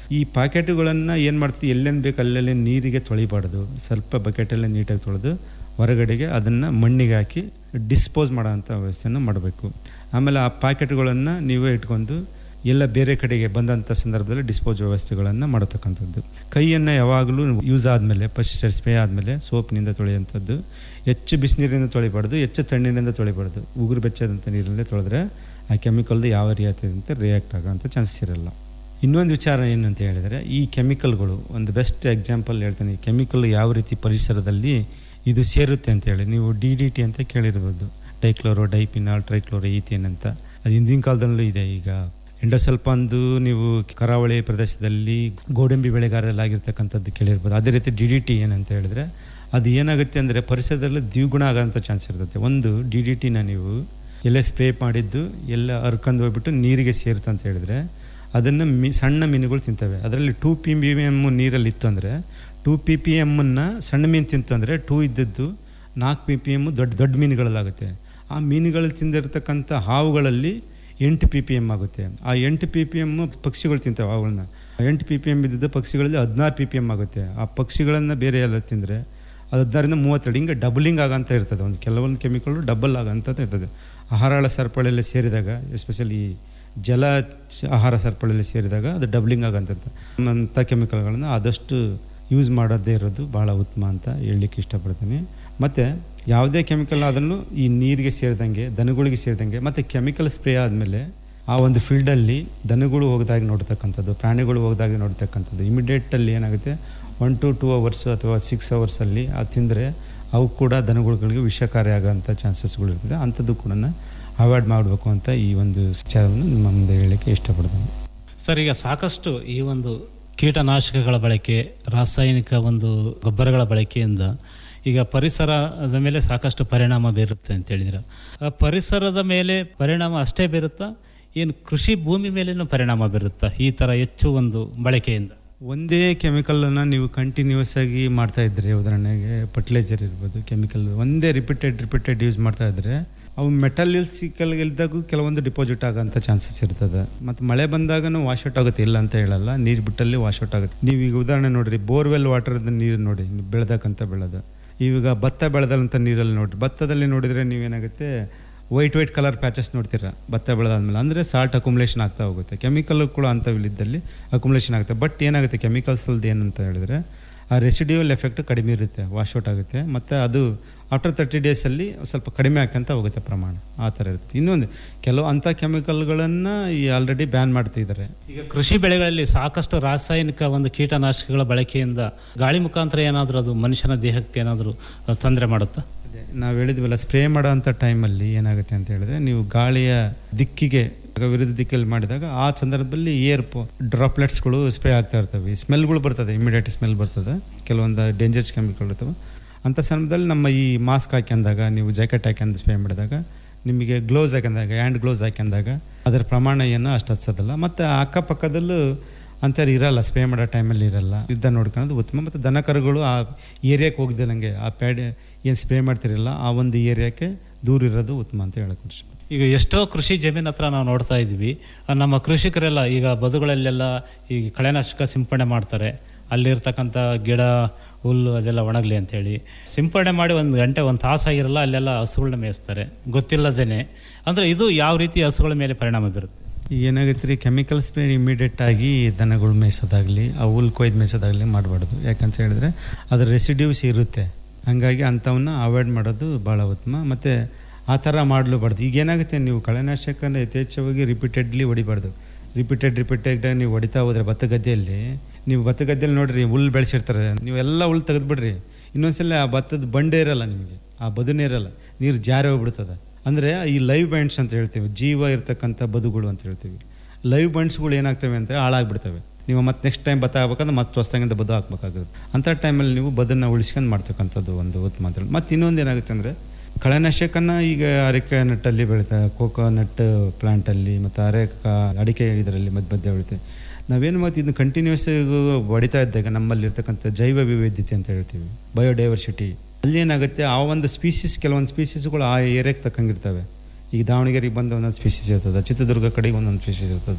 ಈ ಪ್ಯಾಕೆಟುಗಳನ್ನು ಏನು ಮಾಡ್ತೀವಿ ಎಲ್ಲೇನು ಬೇಕು ಅಲ್ಲೆಲ್ಲಿ ನೀರಿಗೆ ತೊಳಿಬಾರ್ದು ಸ್ವಲ್ಪ ಬಕೆಟಲ್ಲೇ ನೀಟಾಗಿ ತೊಳೆದು ಹೊರಗಡೆಗೆ ಅದನ್ನು ಮಣ್ಣಿಗೆ ಹಾಕಿ ಡಿಸ್ಪೋಸ್ ಮಾಡೋಂಥ ವ್ಯವಸ್ಥೆಯನ್ನು ಮಾಡಬೇಕು ಆಮೇಲೆ ಆ ಪ್ಯಾಕೆಟ್ಗಳನ್ನು ನೀವೇ ಇಟ್ಕೊಂಡು ಎಲ್ಲ ಬೇರೆ ಕಡೆಗೆ ಬಂದಂಥ ಸಂದರ್ಭದಲ್ಲಿ ಡಿಸ್ಪೋಸ್ ವ್ಯವಸ್ಥೆಗಳನ್ನು ಮಾಡತಕ್ಕಂಥದ್ದು ಕೈಯನ್ನು ಯಾವಾಗಲೂ ಯೂಸ್ ಆದಮೇಲೆ ಪೆಸ್ಟಿಸೈಡ್ ಸ್ಪ್ರೇ ಆದಮೇಲೆ ಸೋಪ್ನಿಂದ ತೊಳೆಯುವಂಥದ್ದು ಹೆಚ್ಚು ಬಿಸಿನೀರಿಂದ ತೊಳಿಬಾರ್ದು ಹೆಚ್ಚು ತಣ್ಣೀರಿಂದ ತೊಳಿಬಾರ್ದು ಉಗುರು ಬೆಚ್ಚದಂಥ ನೀರಲ್ಲೇ ತೊಳೆದ್ರೆ ಆ ಕೆಮಿಕಲ್ದು ಯಾವ ರೀತಿಯಾದಂತೆ ರಿಯಾಕ್ಟ್ ಆಗೋಂಥ ಚಾನ್ಸಸ್ ಇರಲ್ಲ ಇನ್ನೊಂದು ವಿಚಾರ ಏನು ಅಂತ ಹೇಳಿದರೆ ಈ ಕೆಮಿಕಲ್ಗಳು ಒಂದು ಬೆಸ್ಟ್ ಎಕ್ಸಾಂಪಲ್ ಹೇಳ್ತೀನಿ ಈ ಕೆಮಿಕಲ್ ಯಾವ ರೀತಿ ಪರಿಸರದಲ್ಲಿ ಇದು ಸೇರುತ್ತೆ ಅಂತೇಳಿ ನೀವು ಡಿ ಡಿ ಟಿ ಅಂತ ಕೇಳಿರ್ಬೋದು ಡೈಕ್ಲೋರೋ ಡೈಪಿನಾಲ್ ಟ್ರೈಕ್ಲೋರೋ ಈಥೇನ್ ಅಂತ ಅದು ಹಿಂದಿನ ಕಾಲದಲ್ಲೂ ಇದೆ ಈಗ ಎಂಡೋಸಲ್ಫಾನ್ದು ನೀವು ಕರಾವಳಿ ಪ್ರದೇಶದಲ್ಲಿ ಗೋಡಂಬಿ ಬೆಳೆಗಾರರಾಗಿರ್ತಕ್ಕಂಥದ್ದು ಕೇಳಿರ್ಬೋದು ಅದೇ ರೀತಿ ಡಿ ಡಿ ಟಿ ಏನಂತ ಹೇಳಿದ್ರೆ ಅದು ಏನಾಗುತ್ತೆ ಅಂದರೆ ಪರಿಸರದಲ್ಲಿ ದ್ವಿಗುಣ ಆಗೋಂಥ ಚಾನ್ಸ್ ಇರ್ತದೆ ಒಂದು ಡಿ ಡಿ ಟಿನ ನೀವು ಎಲ್ಲ ಸ್ಪ್ರೇ ಮಾಡಿದ್ದು ಎಲ್ಲ ಹರ್ಕೊಂಡು ಹೋಗ್ಬಿಟ್ಟು ನೀರಿಗೆ ಸೇರುತ್ತೆ ಅಂತ ಹೇಳಿದ್ರೆ ಅದನ್ನು ಮಿ ಸಣ್ಣ ಮೀನುಗಳು ತಿಂತವೆ ಅದರಲ್ಲಿ ಟೂ ಪಿ ಬಿ ಎಮ್ ನೀರಲ್ಲಿ ಇತ್ತು ಅಂದರೆ ಟೂ ಪಿ ಪಿ ಎಮ್ಮನ್ನು ಸಣ್ಣ ಮೀನು ತಿಂತು ಅಂದರೆ ಟೂ ಇದ್ದದ್ದು ನಾಲ್ಕು ಪಿ ಪಿ ಎಮ್ಮು ದೊಡ್ಡ ದೊಡ್ಡ ಮೀನುಗಳಲ್ಲಾಗುತ್ತೆ ಆ ಮೀನುಗಳು ತಿಂದಿರ್ತಕ್ಕಂಥ ಹಾವುಗಳಲ್ಲಿ ಎಂಟು ಪಿ ಪಿ ಎಮ್ ಆಗುತ್ತೆ ಆ ಎಂಟು ಪಿ ಪಿ ಎಮ್ಮು ಪಕ್ಷಿಗಳು ತಿಂತವೆ ಅವುಗಳನ್ನ ಎಂಟು ಪಿ ಪಿ ಎಮ್ ಇದ್ದಿದ್ದು ಪಕ್ಷಿಗಳಲ್ಲಿ ಹದಿನಾರು ಪಿ ಪಿ ಎಮ್ ಆಗುತ್ತೆ ಆ ಪಕ್ಷಿಗಳನ್ನು ಬೇರೆ ಎಲ್ಲ ತಿಂದರೆ ಅದು ಹದಿನಾರಿಂದ ಮೂವತ್ತೆರಡು ಹಿಂಗೆ ಡಬಲಿಂಗ್ ಆಗಂತ ಇರ್ತದೆ ಒಂದು ಕೆಲವೊಂದು ಕೆಮಿಕಲ್ ಡಬಲ್ ಆಗಂತ ಇರ್ತದೆ ಆಹಾರಗಳ ಸರಪಳಿಯಲ್ಲಿ ಸೇರಿದಾಗ ಎಸ್ಪೆಷಲಿ ಜಲ ಚ- ಆಹಾರ ಸರಪಳಿಯಲ್ಲಿ ಸೇರಿದಾಗ ಅದು ಡಬ್ಲಿಂಗ್ ಆಗಂಥದ್ದು ಅಂಥ ಕೆಮಿಕಲ್ಗಳನ್ನು ಆದಷ್ಟು ಯೂಸ್ ಮಾಡೋದೇ ಇರೋದು ಭಾಳ ಉತ್ತಮ ಅಂತ ಹೇಳಲಿಕ್ಕೆ ಇಷ್ಟಪಡ್ತೀನಿ ಮತ್ತು ಯಾವುದೇ ಕೆಮಿಕಲ್ ಆದ್ರೂ ಈ ನೀರಿಗೆ ಸೇರಿದಂಗೆ ದನಗಳಿಗೆ ಸೇರಿದಂಗೆ ಮತ್ತು ಕೆಮಿಕಲ್ ಸ್ಪ್ರೇ ಆದಮೇಲೆ ಆ ಒಂದು ಫೀಲ್ಡಲ್ಲಿ ದನಗಳು ಹೋಗದಾಗ ನೋಡ್ತಕ್ಕಂಥದ್ದು ಪ್ರಾಣಿಗಳು ಹೋಗದಾಗ ನೋಡ್ತಕ್ಕಂಥದ್ದು ಇಮಿಡಿಯೇಟಲ್ಲಿ ಏನಾಗುತ್ತೆ ಒನ್ ಟು ಟೂ ಅವರ್ಸ್ ಅಥವಾ ಸಿಕ್ಸ್ ಅವರ್ಸಲ್ಲಿ ಅದು ತಿಂದರೆ ಅವು ಕೂಡ ದನಗಳಿಗೆ ವಿಷಕಾರಿ ಆಗೋಂಥ ಚಾನ್ಸಸ್ಗಳು ಇರ್ತದೆ ಅಂಥದ್ದು ಕೂಡ ಅವಾಯ್ಡ್ ಮಾಡಬೇಕು ಅಂತ ಈ ಒಂದು ವಿಚಾರವನ್ನು ನಿಮ್ಮ ಮುಂದೆ ಹೇಳಲಿಕ್ಕೆ ಇಷ್ಟಪಡ್ತೀನಿ ಸರ್ ಈಗ ಸಾಕಷ್ಟು ಈ ಒಂದು ಕೀಟನಾಶಕಗಳ ಬಳಕೆ ರಾಸಾಯನಿಕ ಒಂದು ಗೊಬ್ಬರಗಳ ಬಳಕೆಯಿಂದ ಈಗ ಪರಿಸರದ ಮೇಲೆ ಸಾಕಷ್ಟು ಪರಿಣಾಮ ಬೀರುತ್ತೆ ಅಂತ ಹೇಳಿದ್ರೆ ಆ ಪರಿಸರದ ಮೇಲೆ ಪರಿಣಾಮ ಅಷ್ಟೇ ಬೀರುತ್ತಾ ಏನು ಕೃಷಿ ಭೂಮಿ ಮೇಲೇನೂ ಪರಿಣಾಮ ಬೀರುತ್ತಾ ಈ ಥರ ಹೆಚ್ಚು ಒಂದು ಬಳಕೆಯಿಂದ ಒಂದೇ ಕೆಮಿಕಲನ್ನು ನೀವು ಕಂಟಿನ್ಯೂಸ್ ಆಗಿ ಮಾಡ್ತಾ ಇದ್ದರೆ ಉದಾಹರಣೆಗೆ ಫರ್ಟಿಲೈಸರ್ ಇರ್ಬೋದು ಕೆಮಿಕಲ್ ಒಂದೇ ರಿಪೀಟೆಡ್ ರಿಪೀಟೆಡ್ ಯೂಸ್ ಮಾಡ್ತಾ ಇದ್ದರೆ ಅವು ಮೆಟಲಿಸಿಕಲ್ ಇಲ್ದಾಗೂ ಕೆಲವೊಂದು ಡಿಪಾಸಿಟ್ ಆಗೋಂಥ ಚಾನ್ಸಸ್ ಇರ್ತದೆ ಮತ್ತು ಮಳೆ ಬಂದಾಗನೂ ವಾಶ್ಔಟ್ ಆಗುತ್ತೆ ಇಲ್ಲ ಅಂತ ಹೇಳಲ್ಲ ನೀರು ಬಿಟ್ಟಲ್ಲಿ ವಾಶ್ಔಟ್ ಆಗುತ್ತೆ ನೀವು ಈಗ ಉದಾಹರಣೆ ನೋಡಿರಿ ಬೋರ್ವೆಲ್ ವಾಟರ್ದ ನೀರು ನೋಡಿ ಬೆಳೆದಕ್ಕಂತ ಬೆಳೆದ ಈಗ ಭತ್ತ ಬೆಳೆದಂಥ ನೀರಲ್ಲಿ ನೋಡಿರಿ ಭತ್ತದಲ್ಲಿ ನೋಡಿದರೆ ನೀವೇನಾಗುತ್ತೆ ವೈಟ್ ವೈಟ್ ಕಲರ್ ಪ್ಯಾಚಸ್ ನೋಡ್ತೀರಾ ಭತ್ತ ಬೆಳೆದಾದ್ಮೇಲೆ ಅಂದರೆ ಸಾಲ್ಟ್ ಅಕುಮುಲೇಷನ್ ಆಗ್ತಾ ಹೋಗುತ್ತೆ ಕೆಮಿಕಲ್ ಕೂಡ ಅಂಥವಿಲ್ಲಿದ್ದಲ್ಲಿ ಅಕುಮುಲೇಷನ್ ಆಗುತ್ತೆ ಬಟ್ ಏನಾಗುತ್ತೆ ಕೆಮಿಕಲ್ಸಲ್ದು ಏನಂತ ಹೇಳಿದ್ರೆ ಆ ರೆಸಿಡ್ಯೂವಲ್ ಎಫೆಕ್ಟ್ ಕಡಿಮೆ ಇರುತ್ತೆ ವಾಶ್ಔಟ್ ಆಗುತ್ತೆ ಮತ್ತು ಅದು ಆಫ್ಟರ್ ತರ್ಟಿ ಡೇಸಲ್ಲಿ ಸ್ವಲ್ಪ ಕಡಿಮೆ ಆಕ್ಕಂತ ಹೋಗುತ್ತೆ ಪ್ರಮಾಣ ಆ ಥರ ಇರುತ್ತೆ ಇನ್ನೊಂದು ಕೆಲವು ಅಂಥ ಕೆಮಿಕಲ್ಗಳನ್ನು ಈ ಆಲ್ರೆಡಿ ಬ್ಯಾನ್ ಮಾಡ್ತಿದ್ದಾರೆ ಈಗ ಕೃಷಿ ಬೆಳೆಗಳಲ್ಲಿ ಸಾಕಷ್ಟು ರಾಸಾಯನಿಕ ಒಂದು ಕೀಟನಾಶಕಗಳ ಬಳಕೆಯಿಂದ ಗಾಳಿ ಮುಖಾಂತರ ಏನಾದರೂ ಅದು ಮನುಷ್ಯನ ದೇಹಕ್ಕೆ ಏನಾದರೂ ತೊಂದರೆ ಮಾಡುತ್ತಾ ನಾವು ಹೇಳಿದ್ವಲ್ಲ ಸ್ಪ್ರೇ ಮಾಡೋ ಅಂಥ ಟೈಮಲ್ಲಿ ಏನಾಗುತ್ತೆ ಅಂತ ಹೇಳಿದ್ರೆ ನೀವು ಗಾಳಿಯ ದಿಕ್ಕಿಗೆ ವಿರುದ್ಧ ದಿಕ್ಕಲ್ಲಿ ಮಾಡಿದಾಗ ಆ ಸಂದರ್ಭದಲ್ಲಿ ಏರ್ ಡ್ರಾಪ್ಲೆಟ್ಸ್ಗಳು ಸ್ಪ್ರೇ ಆಗ್ತಾ ಇರ್ತವೆ ಸ್ಮೆಲ್ಗಳು ಬರ್ತದೆ ಇಮಿಡಿಯೇಟ್ ಸ್ಮೆಲ್ ಬರ್ತದೆ ಕೆಲವೊಂದು ಡೇಂಜರ್ಸ್ ಕೆಮಿಕಲ್ ಇರ್ತವೆ ಅಂಥ ಸಂದರ್ಭದಲ್ಲಿ ನಮ್ಮ ಈ ಮಾಸ್ಕ್ ಹಾಕ್ಯಂದಾಗ ನೀವು ಜಾಕೆಟ್ ಹಾಕ್ಯಂದು ಸ್ಪ್ರೇ ಮಾಡಿದಾಗ ನಿಮಗೆ ಗ್ಲೌಸ್ ಹಾಕ್ಯಂದಾಗ ಹ್ಯಾಂಡ್ ಗ್ಲೌಸ್ ಹಾಕ್ಯಂದಾಗ ಅದರ ಪ್ರಮಾಣ ಏನು ಅಷ್ಟು ಹಚ್ಚೋದಿಲ್ಲ ಮತ್ತು ಅಕ್ಕಪಕ್ಕದಲ್ಲೂ ಅಂಥವ್ರು ಇರಲ್ಲ ಸ್ಪ್ರೇ ಮಾಡೋ ಟೈಮಲ್ಲಿ ಇರಲ್ಲ ಯುದ್ಧ ನೋಡ್ಕೊಳ್ಳೋದು ಉತ್ತಮ ಮತ್ತು ದನ ಕರುಗಳು ಆ ಏರಿಯಾಕ್ಕೆ ಹೋಗ್ದಿಲ್ಲಂಗೆ ಆ ಪ್ಯಾಡ್ ಏನು ಸ್ಪ್ರೇ ಮಾಡ್ತಿರಲ್ಲ ಆ ಒಂದು ಏರಿಯಾಕ್ಕೆ ದೂರ ಇರೋದು ಉತ್ತಮ ಅಂತ ಹೇಳಕ್ಕೆ ಇಷ್ಟ ಈಗ ಎಷ್ಟೋ ಕೃಷಿ ಜಮೀನ್ ಹತ್ರ ನಾವು ನೋಡ್ತಾ ಇದ್ವಿ ಆ ನಮ್ಮ ಕೃಷಿಕರೆಲ್ಲ ಈಗ ಬದುಗಳಲ್ಲೆಲ್ಲ ಈ ಕಳೆನಾಶಕ ಸಿಂಪಡಣೆ ಮಾಡ್ತಾರೆ ಅಲ್ಲಿರ್ತಕ್ಕಂಥ ಗಿಡ ಹುಲ್ಲು ಅದೆಲ್ಲ ಒಣಗಲಿ ಅಂತೇಳಿ ಸಿಂಪಡಣೆ ಮಾಡಿ ಒಂದು ಗಂಟೆ ಒಂದು ತಾಸಾಗಿರಲ್ಲ ಅಲ್ಲೆಲ್ಲ ಹಸುಗಳನ್ನ ಮೇಯಿಸ್ತಾರೆ ಗೊತ್ತಿಲ್ಲದೇನೆ ಅಂದರೆ ಇದು ಯಾವ ರೀತಿ ಹಸುಗಳ ಮೇಲೆ ಪರಿಣಾಮ ಬೀರುತ್ತೆ ಈಗ ಏನಾಗುತ್ತೆ ರೀ ಕೆಮಿಕಲ್ ಸ್ಪ್ರೇ ಇಮಿಡಿಯೇಟ್ ಆಗಿ ದನಗಳು ಮೇಯಿಸೋದಾಗಲಿ ಆ ಹುಲ್ ಕೊಯ್ದು ಮೇಯಿಸೋದಾಗಲಿ ಮಾಡಬಾರ್ದು ಯಾಕಂತ ಹೇಳಿದ್ರೆ ಅದರ ರೆಸಿಡ್ಯೂಸ್ ಇರುತ್ತೆ ಹಾಗಾಗಿ ಅಂಥವನ್ನ ಅವಾಯ್ಡ್ ಮಾಡೋದು ಭಾಳ ಉತ್ತಮ ಮತ್ತು ಆ ಥರ ಮಾಡಲೂಬಾರ್ದು ಈಗ ಏನಾಗುತ್ತೆ ನೀವು ಕಳೆನಾಶಕನ ಯಥೇಚ್ಛವಾಗಿ ರಿಪೀಟೆಡ್ಲಿ ಹೊಡಿಬಾರ್ದು ರಿಪೀಟೆಡ್ ರಿಪೀಟೆಡ್ ನೀವು ಹೊಡಿತಾ ಹೋದ್ರೆ ಭತ್ತ ಗದ್ದೆಯಲ್ಲಿ ನೀವು ಭತ್ತ ಗದ್ದೆಯಲ್ಲಿ ನೋಡ್ರಿ ಹುಲ್ಲು ಬೆಳೆಸಿರ್ತಾರೆ ನೀವು ಎಲ್ಲ ಹುಲ್ಲು ತೆಗೆದುಬಿಡ್ರಿ ಇನ್ನೊಂದ್ಸಲ ಆ ಭತ್ತದ ಬಂಡೆ ಇರಲ್ಲ ನಿಮಗೆ ಆ ಬದುನೇ ಇರಲ್ಲ ನೀರು ಜಾರಿ ಹೋಗ್ಬಿಡ್ತದೆ ಅಂದರೆ ಈ ಲೈವ್ ಬ್ಯಾಂಡ್ಸ್ ಅಂತ ಹೇಳ್ತೀವಿ ಜೀವ ಇರ್ತಕ್ಕಂಥ ಬದುಗಳು ಅಂತ ಹೇಳ್ತೀವಿ ಲೈವ್ ಬಂಡ್ಸ್ಗಳು ಏನಾಗ್ತವೆ ಅಂದರೆ ಹಾಳಾಗ್ಬಿಡ್ತವೆ ನೀವು ಮತ್ತೆ ನೆಕ್ಸ್ಟ್ ಟೈಮ್ ಭತ್ತ ಆಗ್ಬೇಕಂದ್ರೆ ಮತ್ತೆ ಹೊಸ್ದಾಗಿಂದ ಬದು ಹಾಕ್ಬೇಕಾಗುತ್ತೆ ಅಂಥ ಟೈಮಲ್ಲಿ ನೀವು ಬದನ್ನು ಉಳಿಸ್ಕೊಂಡು ಮಾಡ್ತಕ್ಕಂಥದ್ದು ಒಂದು ಉತ್ತಮ ಅಂತ ಹೇಳಿ ಮತ್ತು ಇನ್ನೊಂದು ಏನಾಗುತ್ತೆ ಅಂದರೆ ಕಳೆನಾಶಕನ ಈಗ ಅರೆಕೆ ನಟ್ಟಲ್ಲಿ ಬೆಳೀತಾರೆ ಕೋಕೋ ನಟ್ ಪ್ಲಾಂಟಲ್ಲಿ ಮತ್ತು ಅರೆಕ ಅಡಿಕೆ ಇದರಲ್ಲಿ ಮಧ್ಯ ಮಧ್ಯೆ ಬೆಳಿತೆ ನಾವೇನು ಮತ್ತು ಇದನ್ನು ಕಂಟಿನ್ಯೂಸ್ ಹೊಡಿತಾ ಇದ್ದಾಗ ನಮ್ಮಲ್ಲಿ ಇರ್ತಕ್ಕಂಥ ಜೈವ ವಿವಿಧತೆ ಅಂತ ಹೇಳ್ತೀವಿ ಬಯೋಡೈವರ್ಸಿಟಿ ಅಲ್ಲಿ ಏನಾಗುತ್ತೆ ಆ ಒಂದು ಸ್ಪೀಸೀಸ್ ಕೆಲವೊಂದು ಸ್ಪೀಸೀಸ್ಗಳು ಆ ಏರಿಯಾಗೆ ತಕ್ಕಂಗಿರ್ತವೆ ಈಗ ದಾವಣಗೆರೆಗೆ ಬಂದ ಒಂದೊಂದು ಸ್ಪೀಸೀಸ್ ಇರ್ತದೆ ಚಿತ್ರದುರ್ಗ ಕಡೆಗೆ ಒಂದೊಂದು ಸ್ಪೀಸೀಸ್ ಇರ್ತದೆ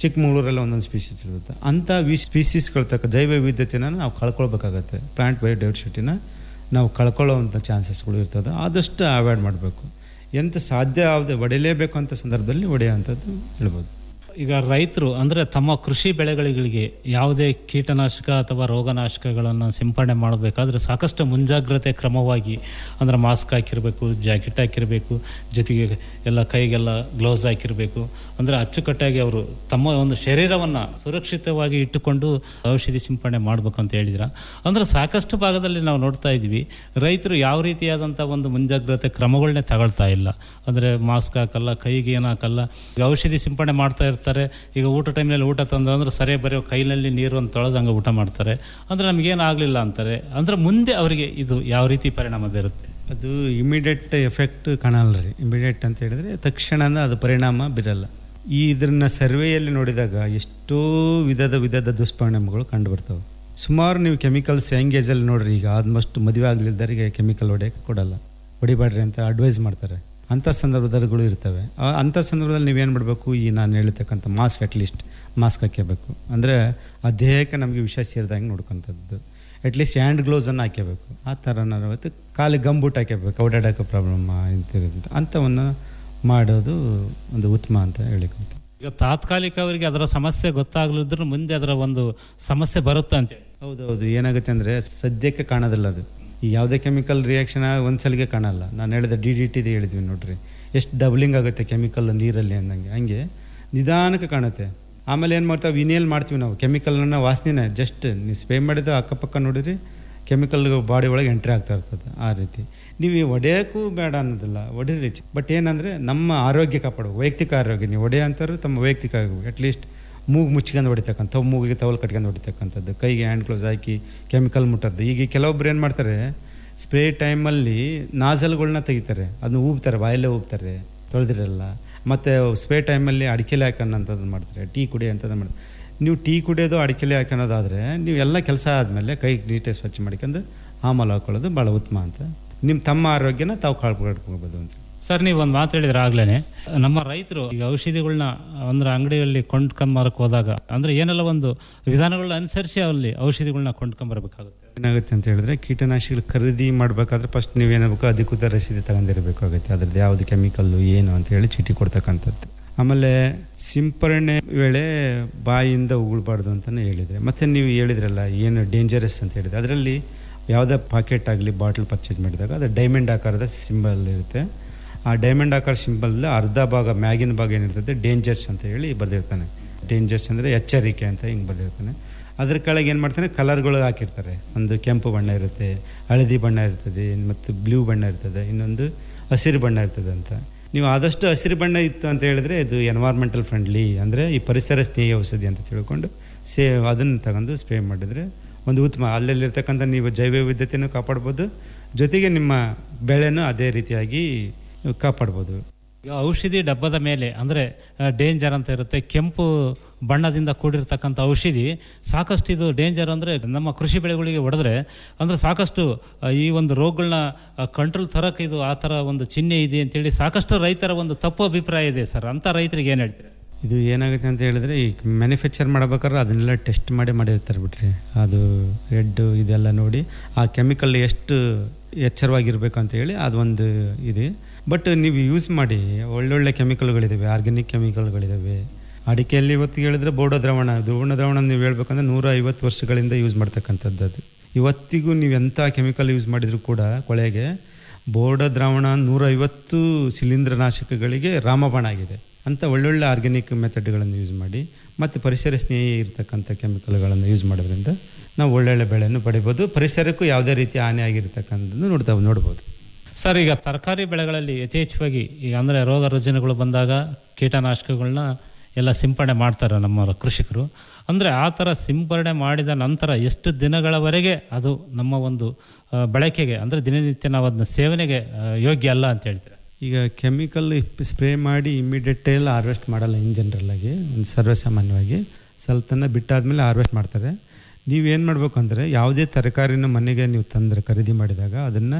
ಚಿಕ್ಕಮಗಳೂರಲ್ಲಿ ಒಂದೊಂದು ಸ್ಪೀಸೀಸ್ ಇರುತ್ತೆ ಅಂಥ ವಿ ಸ್ಪೀಸೀಸ್ಗಳ ತಕ್ಕ ಜೈವ ವೈವಿಧ್ಯತೆನ ನಾವು ಕಳ್ಕೊಳ್ಬೇಕಾಗತ್ತೆ ಪ್ಲಾಂಟ್ ಬಯೋಡೈವರ್ಸಿಟಿನ ನಾವು ಕಳ್ಕೊಳ್ಳೋವಂಥ ಚಾನ್ಸಸ್ಗಳು ಇರ್ತದೆ ಆದಷ್ಟು ಅವಾಯ್ಡ್ ಮಾಡಬೇಕು ಎಂತ ಸಾಧ್ಯ ಆಗದೆ ಹೊಡೆಯಲೇಬೇಕು ಅಂತ ಸಂದರ್ಭದಲ್ಲಿ ಹೊಡೆಯುವಂಥದ್ದು ಹೇಳ್ಬೋದು ಈಗ ರೈತರು ಅಂದರೆ ತಮ್ಮ ಕೃಷಿ ಬೆಳೆಗಳಿಗೆ ಯಾವುದೇ ಕೀಟನಾಶಕ ಅಥವಾ ರೋಗನಾಶಕಗಳನ್ನು ಸಿಂಪಡಣೆ ಮಾಡಬೇಕಾದ್ರೆ ಸಾಕಷ್ಟು ಮುಂಜಾಗ್ರತೆ ಕ್ರಮವಾಗಿ ಅಂದರೆ ಮಾಸ್ಕ್ ಹಾಕಿರಬೇಕು ಜಾಕೆಟ್ ಹಾಕಿರಬೇಕು ಜೊತೆಗೆ ಎಲ್ಲ ಕೈಗೆಲ್ಲ ಗ್ಲೌಸ್ ಹಾಕಿರಬೇಕು ಅಂದರೆ ಅಚ್ಚುಕಟ್ಟಾಗಿ ಅವರು ತಮ್ಮ ಒಂದು ಶರೀರವನ್ನು ಸುರಕ್ಷಿತವಾಗಿ ಇಟ್ಟುಕೊಂಡು ಔಷಧಿ ಸಿಂಪಡಣೆ ಮಾಡಬೇಕು ಅಂತ ಹೇಳಿದ್ರ ಅಂದರೆ ಸಾಕಷ್ಟು ಭಾಗದಲ್ಲಿ ನಾವು ನೋಡ್ತಾ ಇದ್ವಿ ರೈತರು ಯಾವ ರೀತಿಯಾದಂಥ ಒಂದು ಮುಂಜಾಗ್ರತೆ ಕ್ರಮಗಳನ್ನೇ ತಗೊಳ್ತಾ ಇಲ್ಲ ಅಂದರೆ ಮಾಸ್ಕ್ ಹಾಕಲ್ಲ ಕೈಗೆ ಏನು ಹಾಕಲ್ಲ ಈಗ ಔಷಧಿ ಸಿಂಪಡಣೆ ಮಾಡ್ತಾ ಇರ್ತಾರೆ ಈಗ ಊಟ ಟೈಮ್ನಲ್ಲಿ ಊಟ ತಂದು ಅಂದ್ರೆ ಸರಿ ಬರೀ ಕೈನಲ್ಲಿ ನೀರನ್ನು ತೊಳೆದಂಗೆ ಊಟ ಮಾಡ್ತಾರೆ ಅಂದರೆ ನಮಗೇನು ಆಗಲಿಲ್ಲ ಅಂತಾರೆ ಅಂದರೆ ಮುಂದೆ ಅವರಿಗೆ ಇದು ಯಾವ ರೀತಿ ಪರಿಣಾಮ ಬೀರುತ್ತೆ ಅದು ಇಮಿಡಿಯೇಟ್ ಎಫೆಕ್ಟ್ ಕಾಣಲ್ಲ ರೀ ಇಮಿಡಿಯೇಟ್ ಅಂತ ಹೇಳಿದ್ರೆ ತಕ್ಷಣ ಅದು ಪರಿಣಾಮ ಬೀರಲ್ಲ ಈ ಇದನ್ನ ಸರ್ವೆಯಲ್ಲಿ ನೋಡಿದಾಗ ಎಷ್ಟೋ ವಿಧದ ವಿಧದ ದುಷ್ಪರಿಣಾಮಗಳು ಕಂಡು ಬರ್ತವೆ ಸುಮಾರು ನೀವು ಕೆಮಿಕಲ್ಸ್ ಹೆಂಗೇಜಲ್ಲಿ ನೋಡ್ರಿ ಈಗ ಆಲ್ಮೋಸ್ಟ್ ಮದುವೆ ಆಗಲಿದ್ದರಿಗೆ ಕೆಮಿಕಲ್ ಹೊಡೆಯಕ್ಕೆ ಕೊಡಲ್ಲ ಹೊಡಿಬೇಡ್ರಿ ಅಂತ ಅಡ್ವೈಸ್ ಮಾಡ್ತಾರೆ ಅಂಥ ಸಂದರ್ಭದಲ್ಲಿಗಳು ಇರ್ತವೆ ಆ- ಅಂಥ ಸಂದರ್ಭದಲ್ಲಿ ನೀವೇನು ಮಾಡಬೇಕು ಈ ನಾನು ಹೇಳ್ತಕ್ಕಂಥ ಮಾಸ್ಕ್ ಅಟ್ಲೀಸ್ಟ್ ಮಾಸ್ಕ್ ಹಾಕ್ಯಬೇಕು ಅಂದರೆ ಆ ದೇಹಕ್ಕೆ ನಮಗೆ ವಿಷ ಸೇರಿದಂಗೆ ನೋಡ್ಕೊಂಥದ್ದು ಅಟ್ಲೀಸ್ಟ್ ಹ್ಯಾಂಡ್ ಗ್ಲೌಸನ್ನು ಹಾಕ್ಯಬೇಕು ಆ ಥರ ನಾವು ಅವತ್ತು ಕಾಲಿಗೆ ಗಂಬೂಟ್ ಹಾಕ್ಯಬೇಕು ಓಡಾಡೋಕೆ ಪ್ರಾಬ್ಲಮ್ ಇಂತಿರೋದು ಅಂಥವನ್ನು ಮಾಡೋದು ಒಂದು ಉತ್ತಮ ಅಂತ ಹೇಳಿಕೊಂತ ಈಗ ತಾತ್ಕಾಲಿಕ ಅವರಿಗೆ ಅದರ ಸಮಸ್ಯೆ ಗೊತ್ತಾಗಲಿದ್ರು ಮುಂದೆ ಅದರ ಒಂದು ಸಮಸ್ಯೆ ಬರುತ್ತೆ ಅಂತ ಹೌದೌದು ಏನಾಗುತ್ತೆ ಅಂದರೆ ಸದ್ಯಕ್ಕೆ ಕಾಣೋದಿಲ್ಲ ಅದು ಈ ಯಾವುದೇ ಕೆಮಿಕಲ್ ರಿಯಾಕ್ಷನ್ ಒಂದ್ಸಲಿಗೆ ಕಾಣಲ್ಲ ನಾನು ಹೇಳಿದ ಡಿ ಡಿ ಟಿದು ಹೇಳಿದ್ವಿ ನೋಡ್ರಿ ಎಷ್ಟು ಡಬ್ಲಿಂಗ್ ಆಗುತ್ತೆ ಕೆಮಿಕಲ್ ನೀರಲ್ಲಿ ಅಂದಂಗೆ ಹಂಗೆ ನಿಧಾನಕ್ಕೆ ಕಾಣುತ್ತೆ ಆಮೇಲೆ ಏನು ಮಾಡ್ತಾವೆ ವಿನೇಲ್ ಮಾಡ್ತೀವಿ ನಾವು ಕೆಮಿಕಲ್ನ ವಾಸನೆನೇ ಜಸ್ಟ್ ನೀವು ಸ್ಪ್ರೇ ಮಾಡಿದ ಅಕ್ಕಪಕ್ಕ ನೋಡಿರಿ ಕೆಮಿಕಲ್ ಬಾಡಿ ಒಳಗೆ ಎಂಟ್ರಿ ಆಗ್ತಾ ಇರ್ತದೆ ಆ ರೀತಿ ನೀವು ಈ ಹೊಡೆಯೋಕ್ಕೂ ಬೇಡ ಅನ್ನೋದಿಲ್ಲ ಹೊಡೀರಿ ಬಟ್ ಏನಂದರೆ ನಮ್ಮ ಆರೋಗ್ಯ ಕಾಪಾಡೋ ವೈಯಕ್ತಿಕ ಆರೋಗ್ಯ ನೀವು ಹೊಡೆಯೋ ಅಂತಾರು ತಮ್ಮ ವೈಯಕ್ತಿಕ ಅಟ್ಲೀಸ್ಟ್ ಮೂಗು ಮುಚ್ಕೊಂಡು ಹೊಡಿತಕ್ಕಂಥ ಮೂಗಿಗೆ ಟವಲ್ ಕಟ್ಕೊಂಡು ಹೊಡಿತಕ್ಕಂಥದ್ದು ಕೈಗೆ ಹ್ಯಾಂಡ್ ಗ್ಲೌಸ್ ಹಾಕಿ ಕೆಮಿಕಲ್ ಮುಟ್ಟದ್ದು ಈಗ ಕೆಲವೊಬ್ರು ಏನು ಮಾಡ್ತಾರೆ ಸ್ಪ್ರೇ ಟೈಮಲ್ಲಿ ನಾಜಲ್ಗಳ್ನ ತೆಗಿತಾರೆ ಅದನ್ನ ಊಬ್ತಾರೆ ಬಾಯಲ್ಲೇ ಊಬ್ತಾರೆ ತೊಳೆದಿರಲ್ಲ ಮತ್ತು ಸ್ಪ್ರೇ ಟೈಮಲ್ಲಿ ಅಡಿಕೆಲೆ ಹಾಕೋಣಂಥದ್ದು ಮಾಡ್ತಾರೆ ಟೀ ಕುಡಿ ಅಂಥದ್ದು ಮಾಡ್ತಾರೆ ನೀವು ಟೀ ಕುಡಿಯೋದು ಅಡಿಕೆಲೆ ಹಾಕೋಣೋದಾದರೆ ನೀವು ಎಲ್ಲ ಕೆಲಸ ಆದಮೇಲೆ ಕೈ ನೀಟಾಗಿ ಸ್ವಚ್ಛ ಮಾಡ್ಕೊಂಡು ಆಮಲ್ ಹಾಕೊಳ್ಳೋದು ಭಾಳ ಉತ್ತಮ ಅಂತ ನಿಮ್ಮ ತಮ್ಮ ಆರೋಗ್ಯನ ತಾವು ಕಾಪಾಡ್ಕೋಬೋದು ಅಂತ ಸರ್ ನೀವು ಒಂದು ಮಾತು ಹೇಳಿದ್ರೆ ಆಗ್ಲೇ ನಮ್ಮ ರೈತರು ಈಗ ಔಷಧಿಗಳನ್ನ ಅಂದ್ರೆ ಅಂಗಡಿಯಲ್ಲಿ ಕೊಂಡ್ಕೊಂಬರಕ್ಕೆ ಹೋದಾಗ ಅಂದ್ರೆ ಏನೆಲ್ಲ ಒಂದು ವಿಧಾನಗಳನ್ನ ಅನುಸರಿಸಿ ಅಲ್ಲಿ ಔಷಧಿಗಳನ್ನ ಕೊಂಡ್ಕೊಂಬರ್ಬೇಕಾಗುತ್ತೆ ಏನಾಗುತ್ತೆ ಅಂತ ಹೇಳಿದ್ರೆ ಕೀಟನಾಶಕಗಳು ಖರೀದಿ ಮಾಡಬೇಕಾದ್ರೆ ಫಸ್ಟ್ ನೀವೇನಾಗಬೇಕು ಅಧಿಕೃತ ರಸೀದಿ ತಗೊಂಡಿರಬೇಕಾಗುತ್ತೆ ಅದ್ರದ್ದು ಯಾವುದು ಕೆಮಿಕಲ್ಲು ಏನು ಅಂತ ಹೇಳಿ ಚೀಟಿ ಕೊಡ್ತಕ್ಕಂಥದ್ದು ಆಮೇಲೆ ಸಿಂಪರಣೆ ವೇಳೆ ಬಾಯಿಯಿಂದ ಉಗುಳ್ಬಾರ್ದು ಅಂತಲೇ ಹೇಳಿದರೆ ಮತ್ತು ನೀವು ಹೇಳಿದ್ರಲ್ಲ ಏನು ಡೇಂಜರಸ್ ಅಂತ ಹೇಳಿದ್ರೆ ಅದರಲ್ಲಿ ಯಾವುದೇ ಪಾಕೆಟ್ ಆಗಲಿ ಬಾಟ್ಲ್ ಪರ್ಚೇಸ್ ಮಾಡಿದಾಗ ಅದು ಡೈಮಂಡ್ ಆಕಾರದ ಸಿಂಬಲ್ ಇರುತ್ತೆ ಆ ಡೈಮಂಡ್ ಆಕಾರ ಸಿಂಬಲ್ ಅರ್ಧ ಭಾಗ ಮ್ಯಾಗಿನ ಭಾಗ ಏನಿರ್ತದೆ ಡೇಂಜರ್ಸ್ ಅಂತ ಹೇಳಿ ಬರೆದಿರ್ತಾನೆ ಡೇಂಜರ್ಸ್ ಅಂದರೆ ಎಚ್ಚರಿಕೆ ಅಂತ ಹಿಂಗೆ ಬರೆದಿರ್ತಾನೆ ಅದ್ರ ಕೆಳಗೆ ಏನು ಮಾಡ್ತಾನೆ ಕಲರ್ಗಳು ಹಾಕಿರ್ತಾರೆ ಒಂದು ಕೆಂಪು ಬಣ್ಣ ಇರುತ್ತೆ ಹಳದಿ ಬಣ್ಣ ಇರ್ತದೆ ಮತ್ತು ಬ್ಲೂ ಬಣ್ಣ ಇರ್ತದೆ ಇನ್ನೊಂದು ಹಸಿರು ಬಣ್ಣ ಇರ್ತದೆ ಅಂತ ನೀವು ಆದಷ್ಟು ಹಸಿರು ಬಣ್ಣ ಇತ್ತು ಅಂತ ಹೇಳಿದ್ರೆ ಇದು ಎನ್ವೈರ್ಮೆಂಟಲ್ ಫ್ರೆಂಡ್ಲಿ ಅಂದರೆ ಈ ಪರಿಸರ ಸ್ನೇಹಿ ಔಷಧಿ ಅಂತ ತಿಳ್ಕೊಂಡು ಸೇ ಅದನ್ನು ತಗೊಂಡು ಸ್ಪ್ರೇ ಮಾಡಿದರೆ ಒಂದು ಉತ್ತಮ ಅಲ್ಲಲ್ಲಿರ್ತಕ್ಕಂಥ ನೀವು ಜೈವ ವೈವಿಧ್ಯತೆಯನ್ನು ಕಾಪಾಡ್ಬೋದು ಜೊತೆಗೆ ನಿಮ್ಮ ಬೆಳೆನೂ ಅದೇ ರೀತಿಯಾಗಿ ಕಾಪಾಡ್ಬೋದು ಈಗ ಔಷಧಿ ಡಬ್ಬದ ಮೇಲೆ ಅಂದರೆ ಡೇಂಜರ್ ಅಂತ ಇರುತ್ತೆ ಕೆಂಪು ಬಣ್ಣದಿಂದ ಕೂಡಿರ್ತಕ್ಕಂಥ ಔಷಧಿ ಸಾಕಷ್ಟು ಇದು ಡೇಂಜರ್ ಅಂದರೆ ನಮ್ಮ ಕೃಷಿ ಬೆಳೆಗಳಿಗೆ ಹೊಡೆದ್ರೆ ಅಂದರೆ ಸಾಕಷ್ಟು ಆ, ಈ ಒಂದು ರೋಗಗಳನ್ನ ಕಂಟ್ರೋಲ್ ತರಕ್ಕೆ ಇದು ಆ ಥರ ಒಂದು ಚಿಹ್ನೆ ಇದೆ ಅಂತೇಳಿ ಸಾಕಷ್ಟು ರೈತರ ಒಂದು ತಪ್ಪು ಅಭಿಪ್ರಾಯ ಇದೆ ಸರ್ ಅಂಥ ರೈತರಿಗೆ ಏನು ಹೇಳ್ತೀರಿ ಇದು ಏನಾಗುತ್ತೆ ಅಂತ ಹೇಳಿದ್ರೆ ಈ ಮ್ಯಾನುಫ್ಯಾಕ್ಚರ್ ಮಾಡ್ಬೇಕಾದ್ರೆ ಅದನ್ನೆಲ್ಲ ಟೆಸ್ಟ್ ಮಾಡಿ ಮಾಡಿರ್ತಾರೆ ಬಿಟ್ರಿ ಅದು ರೆಡ್ಡು ಇದೆಲ್ಲ ನೋಡಿ ಆ ಕೆಮಿಕಲ್ ಎಷ್ಟು ಎಚ್ಚರವಾಗಿರ್ಬೇಕು ಅಂತ ಹೇಳಿ ಅದೊಂದು ಇದೆ ಬಟ್ ನೀವು ಯೂಸ್ ಮಾಡಿ ಒಳ್ಳೊಳ್ಳೆ ಕೆಮಿಕಲ್ಗಳಿದ್ದಾವೆ ಆರ್ಗ್ಯಾನಿಕ್ ಕೆಮಿಕಲ್ಗಳಿದ್ದಾವೆ ಅಡಿಕೆಯಲ್ಲಿ ಇವತ್ತು ಹೇಳಿದ್ರೆ ಬೋಡೋ ದ್ರಾವಣ ದ್ರೋಣ ದ್ರಾವಣ ನೀವು ಹೇಳ್ಬೇಕಂದ್ರೆ ನೂರ ಐವತ್ತು ವರ್ಷಗಳಿಂದ ಯೂಸ್ ಮಾಡ್ತಕ್ಕಂಥದ್ದು ಅದು ಇವತ್ತಿಗೂ ನೀವು ಎಂಥ ಕೆಮಿಕಲ್ ಯೂಸ್ ಮಾಡಿದರೂ ಕೂಡ ಕೊಳೆಗೆ ಬೋರ್ಡ ದ್ರಾವಣ ನೂರ ಐವತ್ತು ಶಿಲೀಂಧ್ರನಾಶಕಗಳಿಗೆ ರಾಮಬಾಣ ಆಗಿದೆ ಅಂಥ ಒಳ್ಳೊಳ್ಳೆ ಆರ್ಗ್ಯಾನಿಕ್ ಮೆಥಡ್ಗಳನ್ನು ಯೂಸ್ ಮಾಡಿ ಮತ್ತು ಪರಿಸರ ಸ್ನೇಹಿ ಇರತಕ್ಕಂಥ ಕೆಮಿಕಲ್ಗಳನ್ನು ಯೂಸ್ ಮಾಡೋದ್ರಿಂದ ನಾವು ಒಳ್ಳೊಳ್ಳೆ ಬೆಳೆಯನ್ನು ಪಡಿಬೋದು ಪರಿಸರಕ್ಕೂ ಯಾವುದೇ ರೀತಿ ಹಾನಿ ಆಗಿರ್ತಕ್ಕಂಥದ್ದು ನೋಡ್ತಾ ನೋಡ್ಬೋದು ಸರ್ ಈಗ ತರಕಾರಿ ಬೆಳೆಗಳಲ್ಲಿ ಯಥೇಚ್ಛವಾಗಿ ಈಗ ಅಂದರೆ ರೋಗ ರುಜಿನಗಳು ಬಂದಾಗ ಕೀಟನಾಶಕಗಳನ್ನ ಎಲ್ಲ ಸಿಂಪಡಣೆ ಮಾಡ್ತಾರೆ ನಮ್ಮ ಕೃಷಿಕರು ಅಂದರೆ ಆ ಥರ ಸಿಂಪಡಣೆ ಮಾಡಿದ ನಂತರ ಎಷ್ಟು ದಿನಗಳವರೆಗೆ ಅದು ನಮ್ಮ ಒಂದು ಆ, ಬಳಕೆಗೆ ಅಂದರೆ ದಿನನಿತ್ಯ ನಾವು ಅದನ್ನ ಸೇವನೆಗೆ ಆ, ಯೋಗ್ಯ ಅಲ್ಲ ಅಂತ ಹೇಳ್ತೀರಾ ಈಗ ಕೆಮಿಕಲ್ ಸ್ಪ್ರೇ ಮಾಡಿ ಇಮಿಡಿಯೇಟ್ ಎಲ್ಲ ಹಾರ್ವೆಸ್ಟ್ ಮಾಡಲ್ಲ ಇನ್ ಜನರಲ್ಲಾಗಿ ಒಂದು ಸರ್ವೇಸಾಮಾನ್ಯವಾಗಿ ಸ್ವಲ್ಪ ತನ ಬಿಟ್ಟಾದ್ಮೇಲೆ ಹಾರ್ವೆಸ್ಟ್ ಮಾಡ್ತಾರೆ ನೀವೇನು ಮಾಡಬೇಕು ಅಂದರೆ ಯಾವುದೇ ತರಕಾರಿನ ಮನೆಗೆ ನೀವು ತಂದರೆ ಖರೀದಿ ಮಾಡಿದಾಗ ಅದನ್ನು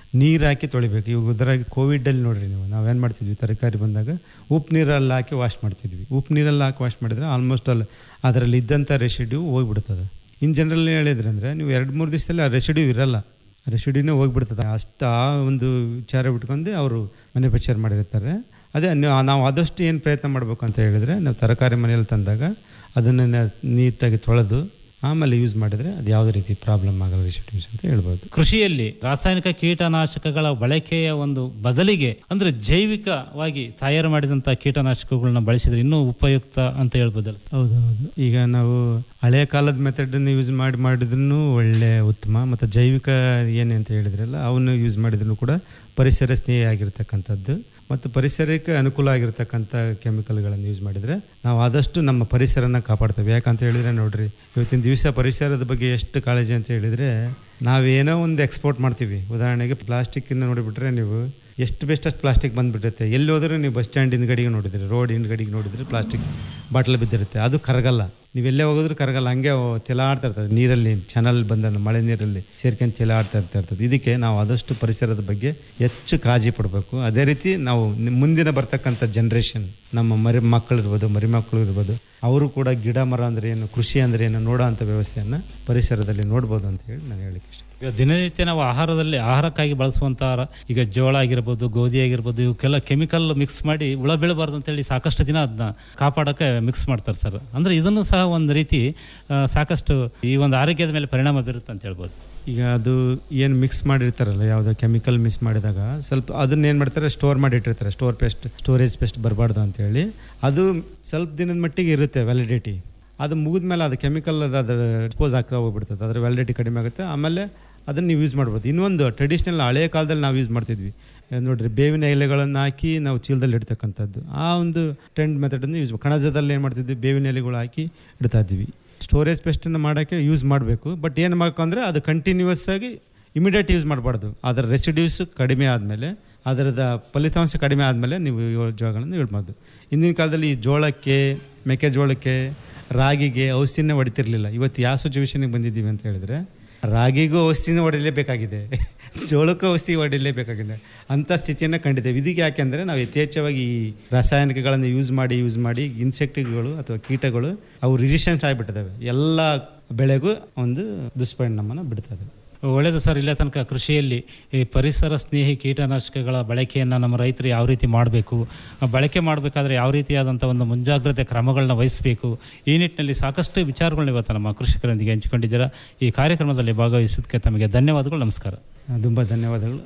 ನೀರು ಹಾಕಿ ತೊಳಿಬೇಕು ಇವಾಗ ಉದಾಹರಣೆಗೆ ಕೋವಿಡಲ್ಲಿ ನೋಡ್ರಿ ನೀವು ನಾವೇನು ಮಾಡ್ತಿದ್ವಿ ತರಕಾರಿ ಬಂದಾಗ ಉಪ್ಪು ನೀರಲ್ಲಿ ಹಾಕಿ ವಾಶ್ ಮಾಡ್ತಿದ್ವಿ ಉಪ್ಪು ನೀರಲ್ಲಿ ಹಾಕಿ ವಾಶ್ ಮಾಡಿದ್ರೆ ಆಲ್ಮೋಸ್ಟ್ ಅಲ್ಲಿ ಅದರಲ್ಲಿ ಇದ್ದಂಥ ರೆಸಿಡ್ಯೂ ಹೋಗ್ಬಿಡ್ತದೆ ಇನ್ ಜನರಲ್ ಹೇಳಿದ್ರೆ ಅಂದರೆ ನೀವು ಎರಡು ಮೂರು ದಿವಸದಲ್ಲಿ ಆ ರೆಸಿಡ್ಯೂ ಇರಲ್ಲ ರೆಸಿಡ್ಯೂನೇ ಹೋಗ್ಬಿಡ್ತದೆ ಅಷ್ಟು ಆ ಒಂದು ವಿಚಾರ ಬಿಟ್ಕೊಂಡು ಅವರು ಮ್ಯಾನುಫ್ಯಾಕ್ಚರ್ ಮಾಡಿರ್ತಾರೆ ಅದೇ ನೀವು ನಾವು ಆದಷ್ಟು ಏನು ಪ್ರಯತ್ನ ಮಾಡಬೇಕು ಅಂತ ಹೇಳಿದರೆ ನಾವು ತರಕಾರಿ ಮನೆಯಲ್ಲಿ ತಂದಾಗ ಅದನ್ನು ನೀಟಾಗಿ ತೊಳೆದು ಆಮೇಲೆ ಯೂಸ್ ಮಾಡಿದರೆ ಅದು ಯಾವುದೇ ರೀತಿ ಪ್ರಾಬ್ಲಮ್ ಆಗಲ್ಲ ರೆಸಿಡ್ಯೂಸ್ ಅಂತ ಹೇಳ್ಬೋದು ಕೃಷಿಯಲ್ಲಿ ರಾಸಾಯನಿಕ ಕೀಟನಾಶಕಗಳ ಬಳಕೆಯ ಒಂದು ಬದಲಿಗೆ ಅಂದ್ರೆ ಜೈವಿಕವಾಗಿ ತಯಾರು ಮಾಡಿದಂತ ಕೀಟನಾಶಕಗಳನ್ನ ಬಳಸಿದ್ರೆ ಇನ್ನೂ ಉಪಯುಕ್ತ ಅಂತ ಹೇಳ್ಬೋದಲ್ಲ ಸರ್? ಹೌದು ಹೌದು ಈಗ ನಾವು ಹಳೆಯ ಕಾಲದ ಮೆಥಡನ್ನು ಯೂಸ್ ಮಾಡಿ ಮಾಡಿದ್ರೂ ಒಳ್ಳೆ ಉತ್ತಮ ಮತ್ತು ಜೈವಿಕ ಏನೇ ಅಂತ ಹೇಳಿದ್ರಲ್ಲ ಅವನ್ನ ಯೂಸ್ ಮಾಡಿದ್ರು ಕೂಡ ಪರಿಸರ ಸ್ನೇಹಿ ಆಗಿರ್ತಕ್ಕಂಥದ್ದು ಮತ್ತು ಪರಿಸರಕ್ಕೆ ಅನುಕೂಲ ಆಗಿರ್ತಕ್ಕಂಥ ಕೆಮಿಕಲ್ಗಳನ್ನು ಯೂಸ್ ಮಾಡಿದರೆ ನಾವು ಆದಷ್ಟು ನಮ್ಮ ಪರಿಸರನ ಕಾಪಾಡ್ತೇವೆ ಯಾಕಂತ ಹೇಳಿದರೆ ನೋಡ್ರಿ ಇವತ್ತಿನ ದಿವಸ ಪರಿಸರದ ಬಗ್ಗೆ ಎಷ್ಟು ಕಾಳಜಿ ಅಂತ ಹೇಳಿದರೆ ನಾವೇನೋ ಒಂದು ಎಕ್ಸ್ಪೋರ್ಟ್ ಮಾಡ್ತೀವಿ ಉದಾಹರಣೆಗೆ ಪ್ಲಾಸ್ಟಿಕ್ಕಿನ ನೋಡಿಬಿಟ್ರೆ ನೀವು ಎಷ್ಟು ಬೆಸ್ಟ್ ಅಷ್ಟು ಪ್ಲಾಸ್ಟಿಕ್ ಬಂದುಬಿಟ್ಟಿರುತ್ತೆ ಎಲ್ಲಿ ಹೋದರೂ ನೀವು ಬಸ್ ಸ್ಟ್ಯಾಂಡ್ ಹಿಂದ್ಗಡೆಗೆ ನೋಡಿದ್ರೆ ರೋಡ್ ಹಿಂದ್ಗಡೆಗೆ ನೋಡಿದ್ರೆ ಪ್ಲಾಸ್ಟಿಕ್ ಬಾಟ್ಲ್ ಬಿದ್ದಿರುತ್ತೆ ಅದು ಕರಗಲ್ಲ ನೀವೆಲ್ಲೇ ಹೋಗಿದ್ರು ಕರಗಲ್ಲ ಹಂಗೆ ತೆಲಾಡ್ತಾ ಇರ್ತದೆ ನೀರಲ್ಲಿ ಚಾನಲ್ ಬಂದ ಮಳೆ ನೀರಲ್ಲಿ ಸೇರ್ಕೊಂಡು ತೆಲಾಡ್ತಾ ಇರ್ತಾ ಇರ್ತದೆ ಇದಕ್ಕೆ ನಾವು ಆದಷ್ಟು ಪರಿಸರದ ಬಗ್ಗೆ ಹೆಚ್ಚು ಕಾಳಜಿ ಪಡಬೇಕು ಅದೇ ರೀತಿ ನಾವು ನಿ- ಮುಂದಿನ ಬರ್ತಕ್ಕಂಥ ಜನ್ರೇಷನ್ ನಮ್ಮ ಮರಿ ಮಕ್ಕಳು ಇರ್ಬೋದು ಮರಿ ಮಕ್ಕಳು ಇರ್ಬೋದು ಅವರು ಕೂಡ ಗಿಡ ಮರ ಅಂದರೆ ಏನು ಕೃಷಿ ಅಂದರೆ ಏನು ನೋಡೋ ಅಂಥ ವ್ಯವಸ್ಥೆಯನ್ನು ಪರಿಸರದಲ್ಲಿ ನೋಡ್ಬೋದು ಅಂತ ಹೇಳಿ ನಾನು ಹೇಳಿಕ್ಕೆ ಇಷ್ಟ ಈಗ ದಿನನಿತ್ಯ ನಾವು ಆಹಾರದಲ್ಲಿ ಆಹಾರಕ್ಕಾಗಿ ಬಳಸುವಂತ ಆಹಾರ, ಈಗ ಜೋಳ ಆಗಿರ್ಬೋದು ಗೋಧಿ ಆಗಿರ್ಬೋದು ಇವಕ್ಕೆಲ್ಲ ಕೆಮಿಕಲ್ ಮಿಕ್ಸ್ ಮಾಡಿ ಹುಳ ಬೀಳಬಾರ್ದು ಅಂತೇಳಿ ಸಾಕಷ್ಟು ದಿನ ಅದನ್ನ ಕಾಪಾಡೋಕೆ ಮಿಕ್ಸ್ ಮಾಡ್ತಾರೆ ಸರ್ ಅಂದ್ರೆ ಇದನ್ನು ಸಹ ಒಂದು ರೀತಿ ಆ, ಸಾಕಷ್ಟು ಈ ಒಂದು ಆರೋಗ್ಯದ ಮೇಲೆ ಪರಿಣಾಮ ಬೀರುತ್ತೆ ಅಂತ ಹೇಳ್ಬೋದು ಈಗ ಅದು ಏನು ಮಿಕ್ಸ್ ಮಾಡಿರ್ತಾರಲ್ಲ ಯಾವುದೋ ಕೆಮಿಕಲ್ ಮಿಕ್ಸ್ ಮಾಡಿದಾಗ ಸ್ವಲ್ಪ ಅದನ್ನ ಏನು ಮಾಡ್ತಾರೆ ಸ್ಟೋರ್ ಮಾಡಿ ಇಟ್ಟಿರ್ತಾರೆ ಸ್ಟೋರ್ ಪೆಸ್ಟ್ ಸ್ಟೋರೇಜ್ ಪೆಸ್ಟ್ ಬರಬಾರ್ದು ಅಂತೇಳಿ ಅದು ಸ್ವಲ್ಪ ದಿನದ ಮಟ್ಟಿಗೆ ಇರುತ್ತೆ ವ್ಯಾಲಿಡಿಟಿ ಅದು ಮುಗಿದ್ಮೇಲೆ ಅದು ಕೆಮಿಕಲ್ ಅದು ಅದರ ಎಕ್ಸ್ಪೋಸ್ ಆಗ್ತಾ ಹೋಗ್ಬಿಡ್ತದೆ ಅದರ ವ್ಯಾಲಿಡಿಟಿ ಕಡಿಮೆ ಆಗುತ್ತೆ ಆಮೇಲೆ ಅದನ್ನು ನೀವು ಯೂಸ್ ಮಾಡ್ಬೋದು ಇನ್ನೊಂದು ಟ್ರೆಡಿಷ್ನಲ್ ಹಳೆಯ ಕಾಲದಲ್ಲಿ ನಾವು ಯೂಸ್ ಮಾಡ್ತಿದ್ವಿ ಏನ್ ನೋಡ್ರಿ ಬೇವಿನ ಎಲೆಗಳನ್ನು ಹಾಕಿ ನಾವು ಚೀಲದಲ್ಲಿ ಇಡ್ತಕ್ಕಂಥದ್ದು ಆ ಒಂದು ಟ್ರೆಂಡ್ ಮೆಥಡನ್ನು ಯೂಸ್ ಕಣಜದಲ್ಲಿ ಏನು ಮಾಡ್ತಿದ್ವಿ ಬೇವಿನ ಎಲೆಗಳು ಹಾಕಿ ಇಡ್ತಾ ಇದ್ವಿ ಸ್ಟೋರೇಜ್ ಪೆಸ್ಟನ್ನು ಮಾಡೋಕ್ಕೆ ಯೂಸ್ ಮಾಡಬೇಕು ಬಟ್ ಏನು ಮಾಡ್ಕೊಂಡ್ರೆ ಅದು ಕಂಟಿನ್ಯೂಸ್ ಆಗಿ ಇಮಿಡಿಯೇಟ್ ಯೂಸ್ ಮಾಡಬಾರ್ದು ಅದರ ರೆಸಿಡ್ಯೂಸ್ ಕಡಿಮೆ ಆದಮೇಲೆ ಅದರದ ಫಲಿತಾಂಶ ಕಡಿಮೆ ಆದಮೇಲೆ ನೀವು ಜೋಳಗಳನ್ನು ಇಡ್ಬೋದು ಹಿಂದಿನ ಕಾಲದಲ್ಲಿ ಈ ಜೋಳಕ್ಕೆ ಮೆಕ್ಕೆಜೋಳಕ್ಕೆ ರಾಗಿಗೆ ಔಷಧಿನೇ ಹೊಡಿತಿರ್ಲಿಲ್ಲ ಇವತ್ತು ಯಾವ ಸಿಚುವೇಶನ್ಗೆ ಬಂದಿದ್ದೀವಿ ಅಂತ ಹೇಳಿದ್ರೆ ರಾಗಿಗೂ ಔಷಧಿನೇ ಹೊಡಿಲೇಬೇಕಾಗಿದೆ ಜೋಳಕ್ಕೂ ಔಷಧಿ ಹೊಡಿಲೇಬೇಕಾಗಿದೆ ಅಂಥ ಸ್ಥಿತಿಯನ್ನು ಕಂಡಿದ್ದೇವೆ ಇದಕ್ಕೆ ಯಾಕೆಂದರೆ ನಾವು ಯಥೇಚ್ಛವಾಗಿ ಈ ರಾಸಾಯನಿಕಗಳನ್ನು ಯೂಸ್ ಮಾಡಿ ಯೂಸ್ ಮಾಡಿ ಇನ್ಸೆಕ್ಟ್ಗಳು ಅಥವಾ ಕೀಟಗಳು ಅವು ರಿಜಿಸ್ಟೆನ್ಸ್ ಆಗಿಬಿಟ್ಟಿದ್ದಾವೆ ಎಲ್ಲ ಬೆಳೆಗೂ ಒಂದು ದುಷ್ಪರಿಣಾಮನ ಬಿಡ್ತದೆ ಒಳ್ಳೆಯದು ಸರ್ ಇಲ್ಲೇ ತನಕ ಕೃಷಿಯಲ್ಲಿ ಈ ಪರಿಸರ ಸ್ನೇಹಿ ಕೀಟನಾಶಕಗಳ ಬಳಕೆಯನ್ನು ನಮ್ಮ ರೈತರು ಯಾವ ರೀತಿ ಮಾಡಬೇಕು ಬಳಕೆ ಮಾಡಬೇಕಾದ್ರೆ ಯಾವ ರೀತಿಯಾದಂಥ ಒಂದು ಮುಂಜಾಗ್ರತೆ ಕ್ರಮಗಳನ್ನ ವಹಿಸಬೇಕು ಈ ನಿಟ್ಟಿನಲ್ಲಿ ಸಾಕಷ್ಟು ವಿಚಾರಗಳನ್ನ ಇವತ್ತು ನಮ್ಮ ಕೃಷಿಕರೊಂದಿಗೆ ಹಂಚಿಕೊಂಡಿದ್ದೀರಾ ಈ ಕಾರ್ಯಕ್ರಮದಲ್ಲಿ ಭಾಗವಹಿಸೋದಕ್ಕೆ ತಮಗೆ ಧನ್ಯವಾದಗಳು ನಮಸ್ಕಾರ ತುಂಬ ಧನ್ಯವಾದಗಳು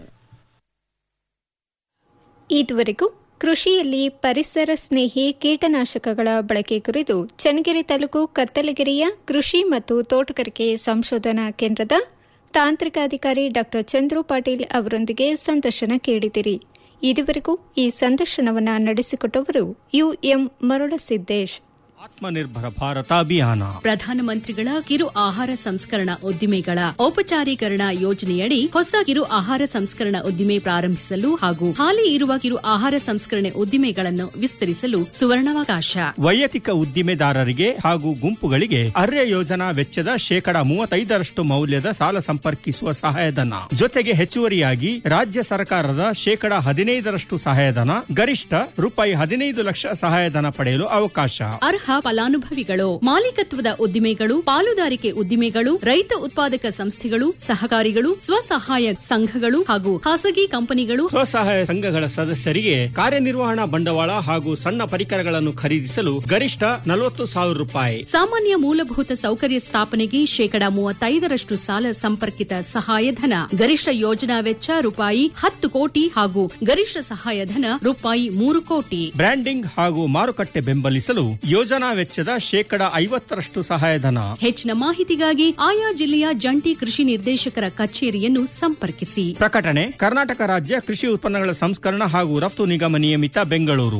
ಇದುವರೆಗೂ ಕೃಷಿಯಲ್ಲಿ ಪರಿಸರ ಸ್ನೇಹಿ ಕೀಟನಾಶಕಗಳ ಬಳಕೆ ಕುರಿತು ಚನ್ನಗಿರಿ ತಾಲೂಕು ಕತ್ತಲಗಿರಿಯ ಕೃಷಿ ಮತ್ತು ತೋಟಗಾರಿಕೆ ಸಂಶೋಧನಾ ಕೇಂದ್ರದ ತಾಂತ್ರಿಕ ಅಧಿಕಾರಿ ಡಾಕ್ಟರ್ ಚಂದ್ರು ಪಾಟೀಲ್ ಅವರೊಂದಿಗೆ ಸಂದರ್ಶನ ಕೇಳಿದಿರಿ ಇದುವರೆಗೂ ಈ ಸಂದರ್ಶನವನ್ನ ನಡೆಸಿಕೊಟ್ಟವರು ಯುಎಂ ಮರುಳಸಿದ್ದೇಶ್ ಆತ್ಮನಿರ್ಭರ ಭಾರತ ಅಭಿಯಾನ ಪ್ರಧಾನಮಂತ್ರಿಗಳ ಕಿರು ಆಹಾರ ಸಂಸ್ಕರಣಾ ಉದ್ದಿಮೆಗಳ ಔಪಚಾರೀಕರಣ ಯೋಜನೆಯಡಿ ಹೊಸ ಕಿರು ಆಹಾರ ಸಂಸ್ಕರಣಾ ಉದ್ದಿಮೆ ಪ್ರಾರಂಭಿಸಲು ಹಾಗೂ ಹಾಲಿ ಇರುವ ಕಿರು ಆಹಾರ ಸಂಸ್ಕರಣೆ ಉದ್ದಿಮೆಗಳನ್ನು ವಿಸ್ತರಿಸಲು ಸುವರ್ಣಾವಕಾಶ ವೈಯಕ್ತಿಕ ಉದ್ದಿಮೆದಾರರಿಗೆ ಹಾಗೂ ಗುಂಪುಗಳಿಗೆ ಅರ್ಯ ಯೋಜನಾ ವೆಚ್ಚದ ಶೇಕಡ ಮೂವತ್ತೈದರಷ್ಟು ಮೌಲ್ಯದ ಸಾಲ ಸಂಪರ್ಕಿಸುವ ಸಹಾಯಧನ ಜೊತೆಗೆ ಹೆಚ್ಚುವರಿಯಾಗಿ ರಾಜ್ಯ ಸರ್ಕಾರದ ಶೇಕಡ ಹದಿನೈದರಷ್ಟು ಸಹಾಯಧನ ಗರಿಷ್ಠ ರೂಪಾಯಿ ಹದಿನೈದು ಲಕ್ಷ ಸಹಾಯಧನ ಪಡೆಯಲು ಅವಕಾಶ ಅರ್ಹ ಫಲಾನುಭವಿಗಳು ಮಾಲೀಕತ್ವದ ಉದ್ದಿಮೆಗಳು ಪಾಲುದಾರಿಕೆ ಉದ್ದಿಮೆಗಳು ರೈತ ಉತ್ಪಾದಕ ಸಂಸ್ಥೆಗಳು ಸಹಕಾರಿಗಳು ಸ್ವಸಹಾಯ ಸಂಘಗಳು ಹಾಗೂ ಖಾಸಗಿ ಕಂಪನಿಗಳು ಸ್ವಸಹಾಯ ಸಂಘಗಳ ಸದಸ್ಯರಿಗೆ ಕಾರ್ಯನಿರ್ವಹಣಾ ಬಂಡವಾಳ ಹಾಗೂ ಸಣ್ಣ ಪರಿಕರಗಳನ್ನು ಖರೀದಿಸಲು ಗರಿಷ್ಠ ನಲವತ್ತು ಸಾವಿರ ರೂಪಾಯಿ ಸಾಮಾನ್ಯ ಮೂಲಭೂತ ಸೌಕರ್ಯ ಸ್ಥಾಪನೆಗೆ ಶೇಕಡ ಮೂವತ್ತೈದರಷ್ಟು ಸಾಲ ಸಂಪರ್ಕಿತ ಸಹಾಯಧನ ಗರಿಷ್ಠ ಯೋಜನಾ ವೆಚ್ಚ ರೂಪಾಯಿ ಹತ್ತು ಕೋಟಿ ಹಾಗೂ ಗರಿಷ್ಠ ಸಹಾಯಧನ ರೂಪಾಯಿ ಮೂರು ಕೋಟಿ ಬ್ರ್ಯಾಂಡಿಂಗ್ ಹಾಗೂ ಮಾರುಕಟ್ಟೆ ಬೆಂಬಲಿಸಲು ಯೋಜನಾ ವೆಚ್ಚದ ಶೇಕಡ ಐವತ್ತರಷ್ಟು ಸಹಾಯಧನ ಹೆಚ್ಚಿನ ಮಾಹಿತಿಗಾಗಿ ಆಯಾ ಜಿಲ್ಲೆಯ ಜಂಟಿ ಕೃಷಿ ನಿರ್ದೇಶಕರ ಕಚೇರಿಯನ್ನು ಸಂಪರ್ಕಿಸಿ ಪ್ರಕಟಣೆ ಕರ್ನಾಟಕ ರಾಜ್ಯ ಕೃಷಿ ಉತ್ಪನ್ನಗಳ ಸಂಸ್ಕರಣ ಹಾಗೂ ರಫ್ತು ನಿಗಮ ನಿಯಮಿತ ಬೆಂಗಳೂರು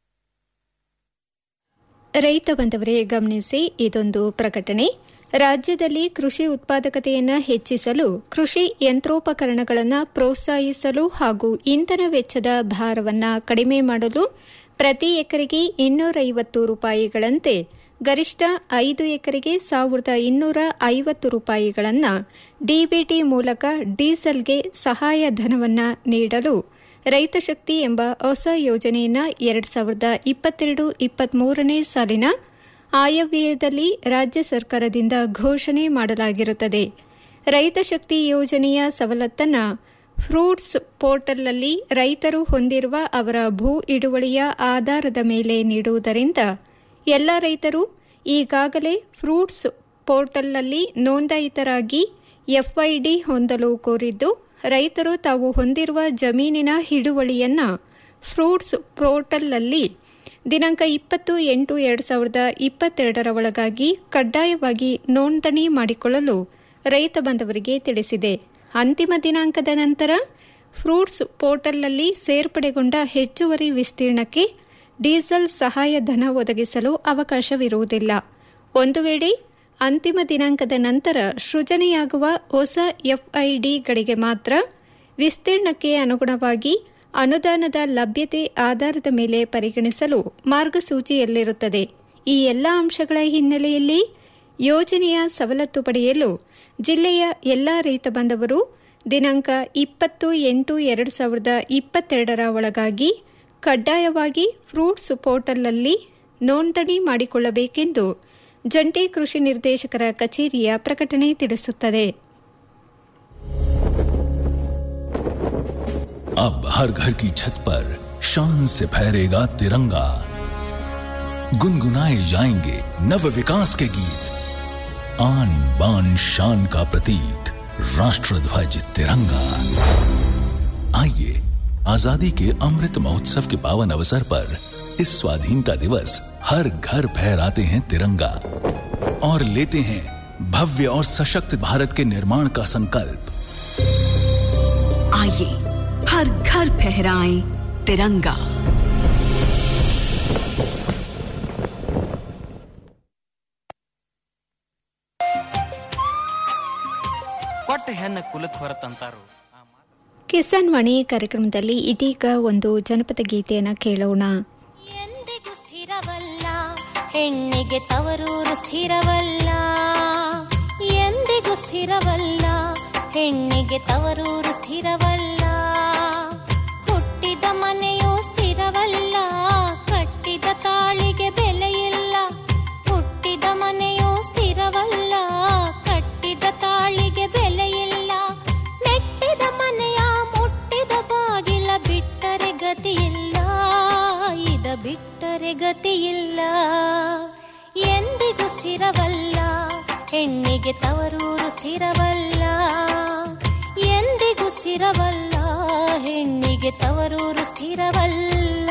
ರೈತ ಬಂದವರೇ ಗಮನಿಸಿ ಇದೊಂದು ಪ್ರಕಟಣೆ ರಾಜ್ಯದಲ್ಲಿ ಕೃಷಿ ಉತ್ಪಾದಕತೆಯನ್ನು ಹೆಚ್ಚಿಸಲು ಕೃಷಿ ಯಂತ್ರೋಪಕರಣಗಳನ್ನು ಪ್ರೋತ್ಸಾಹಿಸಲು ಹಾಗೂ ಇಂಧನ ವೆಚ್ಚದ ಭಾರವನ್ನು ಕಡಿಮೆ ಮಾಡಲು ಪ್ರತಿ ಎಕರೆಗೆ ಇನ್ನೂರೈವತ್ತು ರೂಪಾಯಿಗಳಂತೆ ಗರಿಷ್ಠ ಐದು ಎಕರೆಗೆ ಸಾವಿರದ ಇನ್ನೂರ ಐವತ್ತು ರೂಪಾಯಿಗಳನ್ನು ಡಿಬಿಟಿ ಮೂಲಕ ಡೀಸೆಲ್ಗೆ ಸಹಾಯಧನವನ್ನು ನೀಡಲು ರೈತಶಕ್ತಿ ಎಂಬ ಹೊಸ ಯೋಜನೆಯನ್ನು ಎರಡು ಸಾವಿರದ ಇಪ್ಪತ್ತೆರಡು ಇಪ್ಪತ್ತ್ಮೂರನೇ ಸಾಲಿನ ಆಯವ್ಯಯದಲ್ಲಿ ರಾಜ್ಯ ಸರ್ಕಾರದಿಂದ ಘೋಷಣೆ ಮಾಡಲಾಗಿರುತ್ತದೆ ರೈತಶಕ್ತಿ ಯೋಜನೆಯ ಸವಲತ್ತನ್ನು ಫ್ರೂಟ್ಸ್ ಪೋರ್ಟಲ್ನಲ್ಲಿ ರೈತರು ಹೊಂದಿರುವ ಅವರ ಭೂ ಹಿಡುವಳಿಯ ಆಧಾರದ ಮೇಲೆ ನೀಡುವುದರಿಂದ ಎಲ್ಲ ರೈತರು ಈಗಾಗಲೇ ಫ್ರೂಟ್ಸ್ ಪೋರ್ಟಲ್ನಲ್ಲಿ ನೋಂದಾಯಿತರಾಗಿ ಎಫ್ಐಡಿ ಹೊಂದಲು ಕೋರಿದ್ದು ರೈತರು ತಾವು ಹೊಂದಿರುವ ಜಮೀನಿನ ಹಿಡುವಳಿಯನ್ನು ಫ್ರೂಟ್ಸ್ ಪೋರ್ಟಲ್ನಲ್ಲಿ ದಿನಾಂಕ ಇಪ್ಪತ್ತು ಎಂಟು ಎರಡು ಸಾವಿರದ ಇಪ್ಪತ್ತೆರಡರ ಒಳಗಾಗಿ ಕಡ್ಡಾಯವಾಗಿ ನೋಂದಣಿ ಮಾಡಿಕೊಳ್ಳಲು ರೈತ ಬಾಂಧವರಿಗೆ ತಿಳಿಸಿದೆ ಅಂತಿಮ ದಿನಾಂಕದ ನಂತರ ಫ್ರೂಟ್ಸ್ ಪೋರ್ಟಲ್ನಲ್ಲಿ ಸೇರ್ಪಡೆಗೊಂಡ ಹೆಚ್ಚುವರಿ ವಿಸ್ತೀರ್ಣಕ್ಕೆ ಡೀಸೆಲ್ ಸಹಾಯಧನ ಒದಗಿಸಲು ಅವಕಾಶವಿರುವುದಿಲ್ಲ ಒಂದು ವೇಳೆ ಅಂತಿಮ ದಿನಾಂಕದ ನಂತರ ಸೃಜನೆಯಾಗುವ ಹೊಸ ಎಫ್ಐಡಿಗಳಿಗೆ ಮಾತ್ರ ವಿಸ್ತೀರ್ಣಕ್ಕೆ ಅನುಗುಣವಾಗಿ ಅನುದಾನದ ಲಭ್ಯತೆ ಆಧಾರದ ಮೇಲೆ ಪರಿಗಣಿಸಲು ಮಾರ್ಗಸೂಚಿಯಲ್ಲಿರುತ್ತದೆ ಈ ಎಲ್ಲ ಅಂಶಗಳ ಹಿನ್ನೆಲೆಯಲ್ಲಿ ಯೋಜನೆಯ ಸವಲತ್ತು ಪಡೆಯಲು ಜಿಲ್ಲೆಯ ಎಲ್ಲ ರೈತ ಬಾಂಧವರು ದಿನಾಂಕ ಇಪ್ಪತ್ತು ಎಂಟು ಎರಡು ಸಾವಿರದ ಇಪ್ಪತ್ತೆರಡರ ಒಳಗಾಗಿ ಕಡ್ಡಾಯವಾಗಿ ಫ್ರೂಟ್ಸ್ ಪೋರ್ಟಲ್ನಲ್ಲಿ ನೋಂದಣಿ ಮಾಡಿಕೊಳ್ಳಬೇಕೆಂದು ಜಂಟಿ ಕೃಷಿ ನಿರ್ದೇಶಕರ ಕಚೇರಿಯ ಪ್ರಕಟಣೆ ತಿಳಿಸುತ್ತದೆ अब हर घर की छत पर शान से फहरेगा तिरंगा गुनगुनाए जाएंगे नव विकास के गीत आन बान शान का प्रतीक राष्ट्र ध्वज तिरंगा आइए आजादी के अमृत महोत्सव के पावन अवसर पर इस स्वाधीनता दिवस हर घर फहराते हैं तिरंगा और लेते हैं भव्य और सशक्त भारत के निर्माण का संकल्प आइए हर घर फहराएं तिरंगा ಕೊಟ್ಟ ಹೆಣ್ಣು ಕುಲಕ್ ಹೊರತಂತಾರು ಕಿಸಾನ್ ವಾಣಿ ಕಾರ್ಯಕ್ರಮದಲ್ಲಿ ಇದೀಗ ಒಂದು ಜನಪದ ಗೀತೆಯನ್ನು ಕೇಳೋಣ ಸ್ಥಿರವಲ್ಲ ಹೆಣ್ಣಿಗೆ ತವರೂರು ಸ್ಥಿರವಲ್ಲ ಎಂದಿಗೂ ಸ್ಥಿರವಲ್ಲ ಹೆಣ್ಣಿಗೆ ತವರೂರು ಸ್ಥಿರವಲ್ಲ ಹುಟ್ಟಿದ ಮನೆಯೂ ಸ್ಥಿರವಲ್ಲ ಕಟ್ಟಿದ ತಾಳಿಗೆ ಬೆಲೆಯಿಲ್ಲ ಹುಟ್ಟಿದ ಮನೆಯೂ ಸ್ಥಿರವಲ್ಲ ಕಟ್ಟಿದ ತಾಳಿಗೆ ಬೆಲೆಯಿಲ್ಲ ನೆಟ್ಟಿದ ಮನೆಯ ಮುಟ್ಟಿದ ಬಾಗಿಲ ಬಿಟ್ಟರೆ ಗತಿಯಿಲ್ಲ ಇದ ಬಿಟ್ಟರೆ ಗತಿಯಿಲ್ಲ ಎಂದಿಗೂ ಸ್ಥಿರವಲ್ಲ ಹೆಣ್ಣಿಗೆ ತವರೂರು ಸ್ಥಿರವಲ್ಲ ಎಂದಿಗೂ ಸ್ಥಿರವಲ್ಲ ಹೆಣ್ಣಿಗೆ ತವರೂರು ಸ್ಥಿರವಲ್ಲ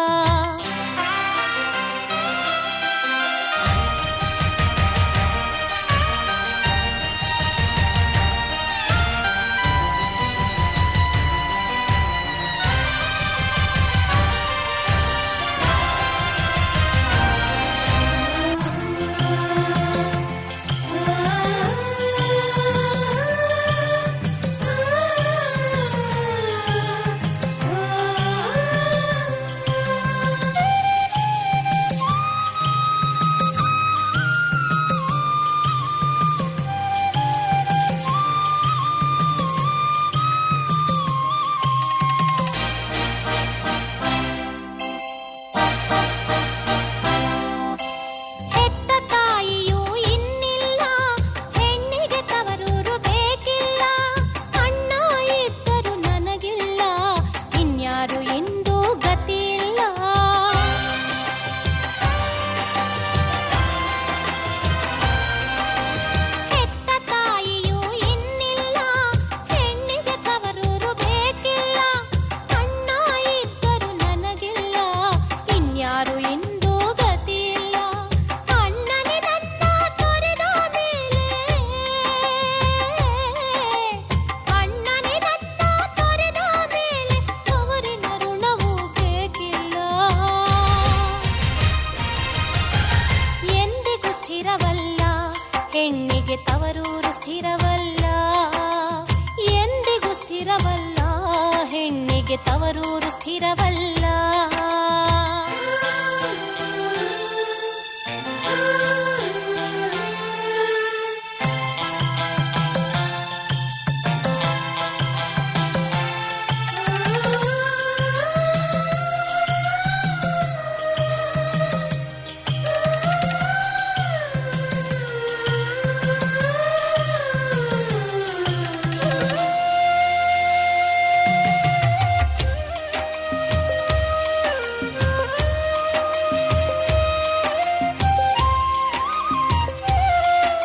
ಹೆತ್ತ ತಾಯಿಯೂ ಇನ್ನಿಲ್ಲ ಹೆಣ್ಣಿಗೆ ತವರೂರು ಬೇಕಿಲ್ಲ ಅಣ್ಣ ಇದ್ದರು ನನಗಿಲ್ಲ ಇನ್ಯಾರು ಇಂದು ಗತಿಯಿಲ್ಲ ಹೆತ್ತ ತಾಯಿಯೂ ಇನ್ನಿಲ್ಲ ಹೆಣ್ಣಿಗೆ ತವರೂರು ಬೇಕಿಲ್ಲ ಅಣ್ಣ ಇದ್ದರು ನನಗಿಲ್ಲ ಇನ್ಯಾರು ಇಂದು ಗತಿಯಿಲ್ಲ ಅಣ್ಣನೇ ನನ್ನ ತೊರೆದ ಮೇಲೆ ಅಣ್ಣನೇ ನನ್ನ ತೊರೆದ ಮೇಲೆ ತವರಿನ ಋಣವೂ ಬೇಕಿಲ್ಲ ಎಂದಿಗೂ ಸ್ಥಿರವಲ್ಲ ಹೆಣ್ಣಿಗೆ ತವರೂರು ಸ್ಥಿರವಲ್ಲ ಎಂದಿಗೂ ಸ್ಥಿರವಲ್ಲ ಹೆಣ್ಣಿಗೆ ತವರೂರು ಸ್ಥಿರವಲ್ಲ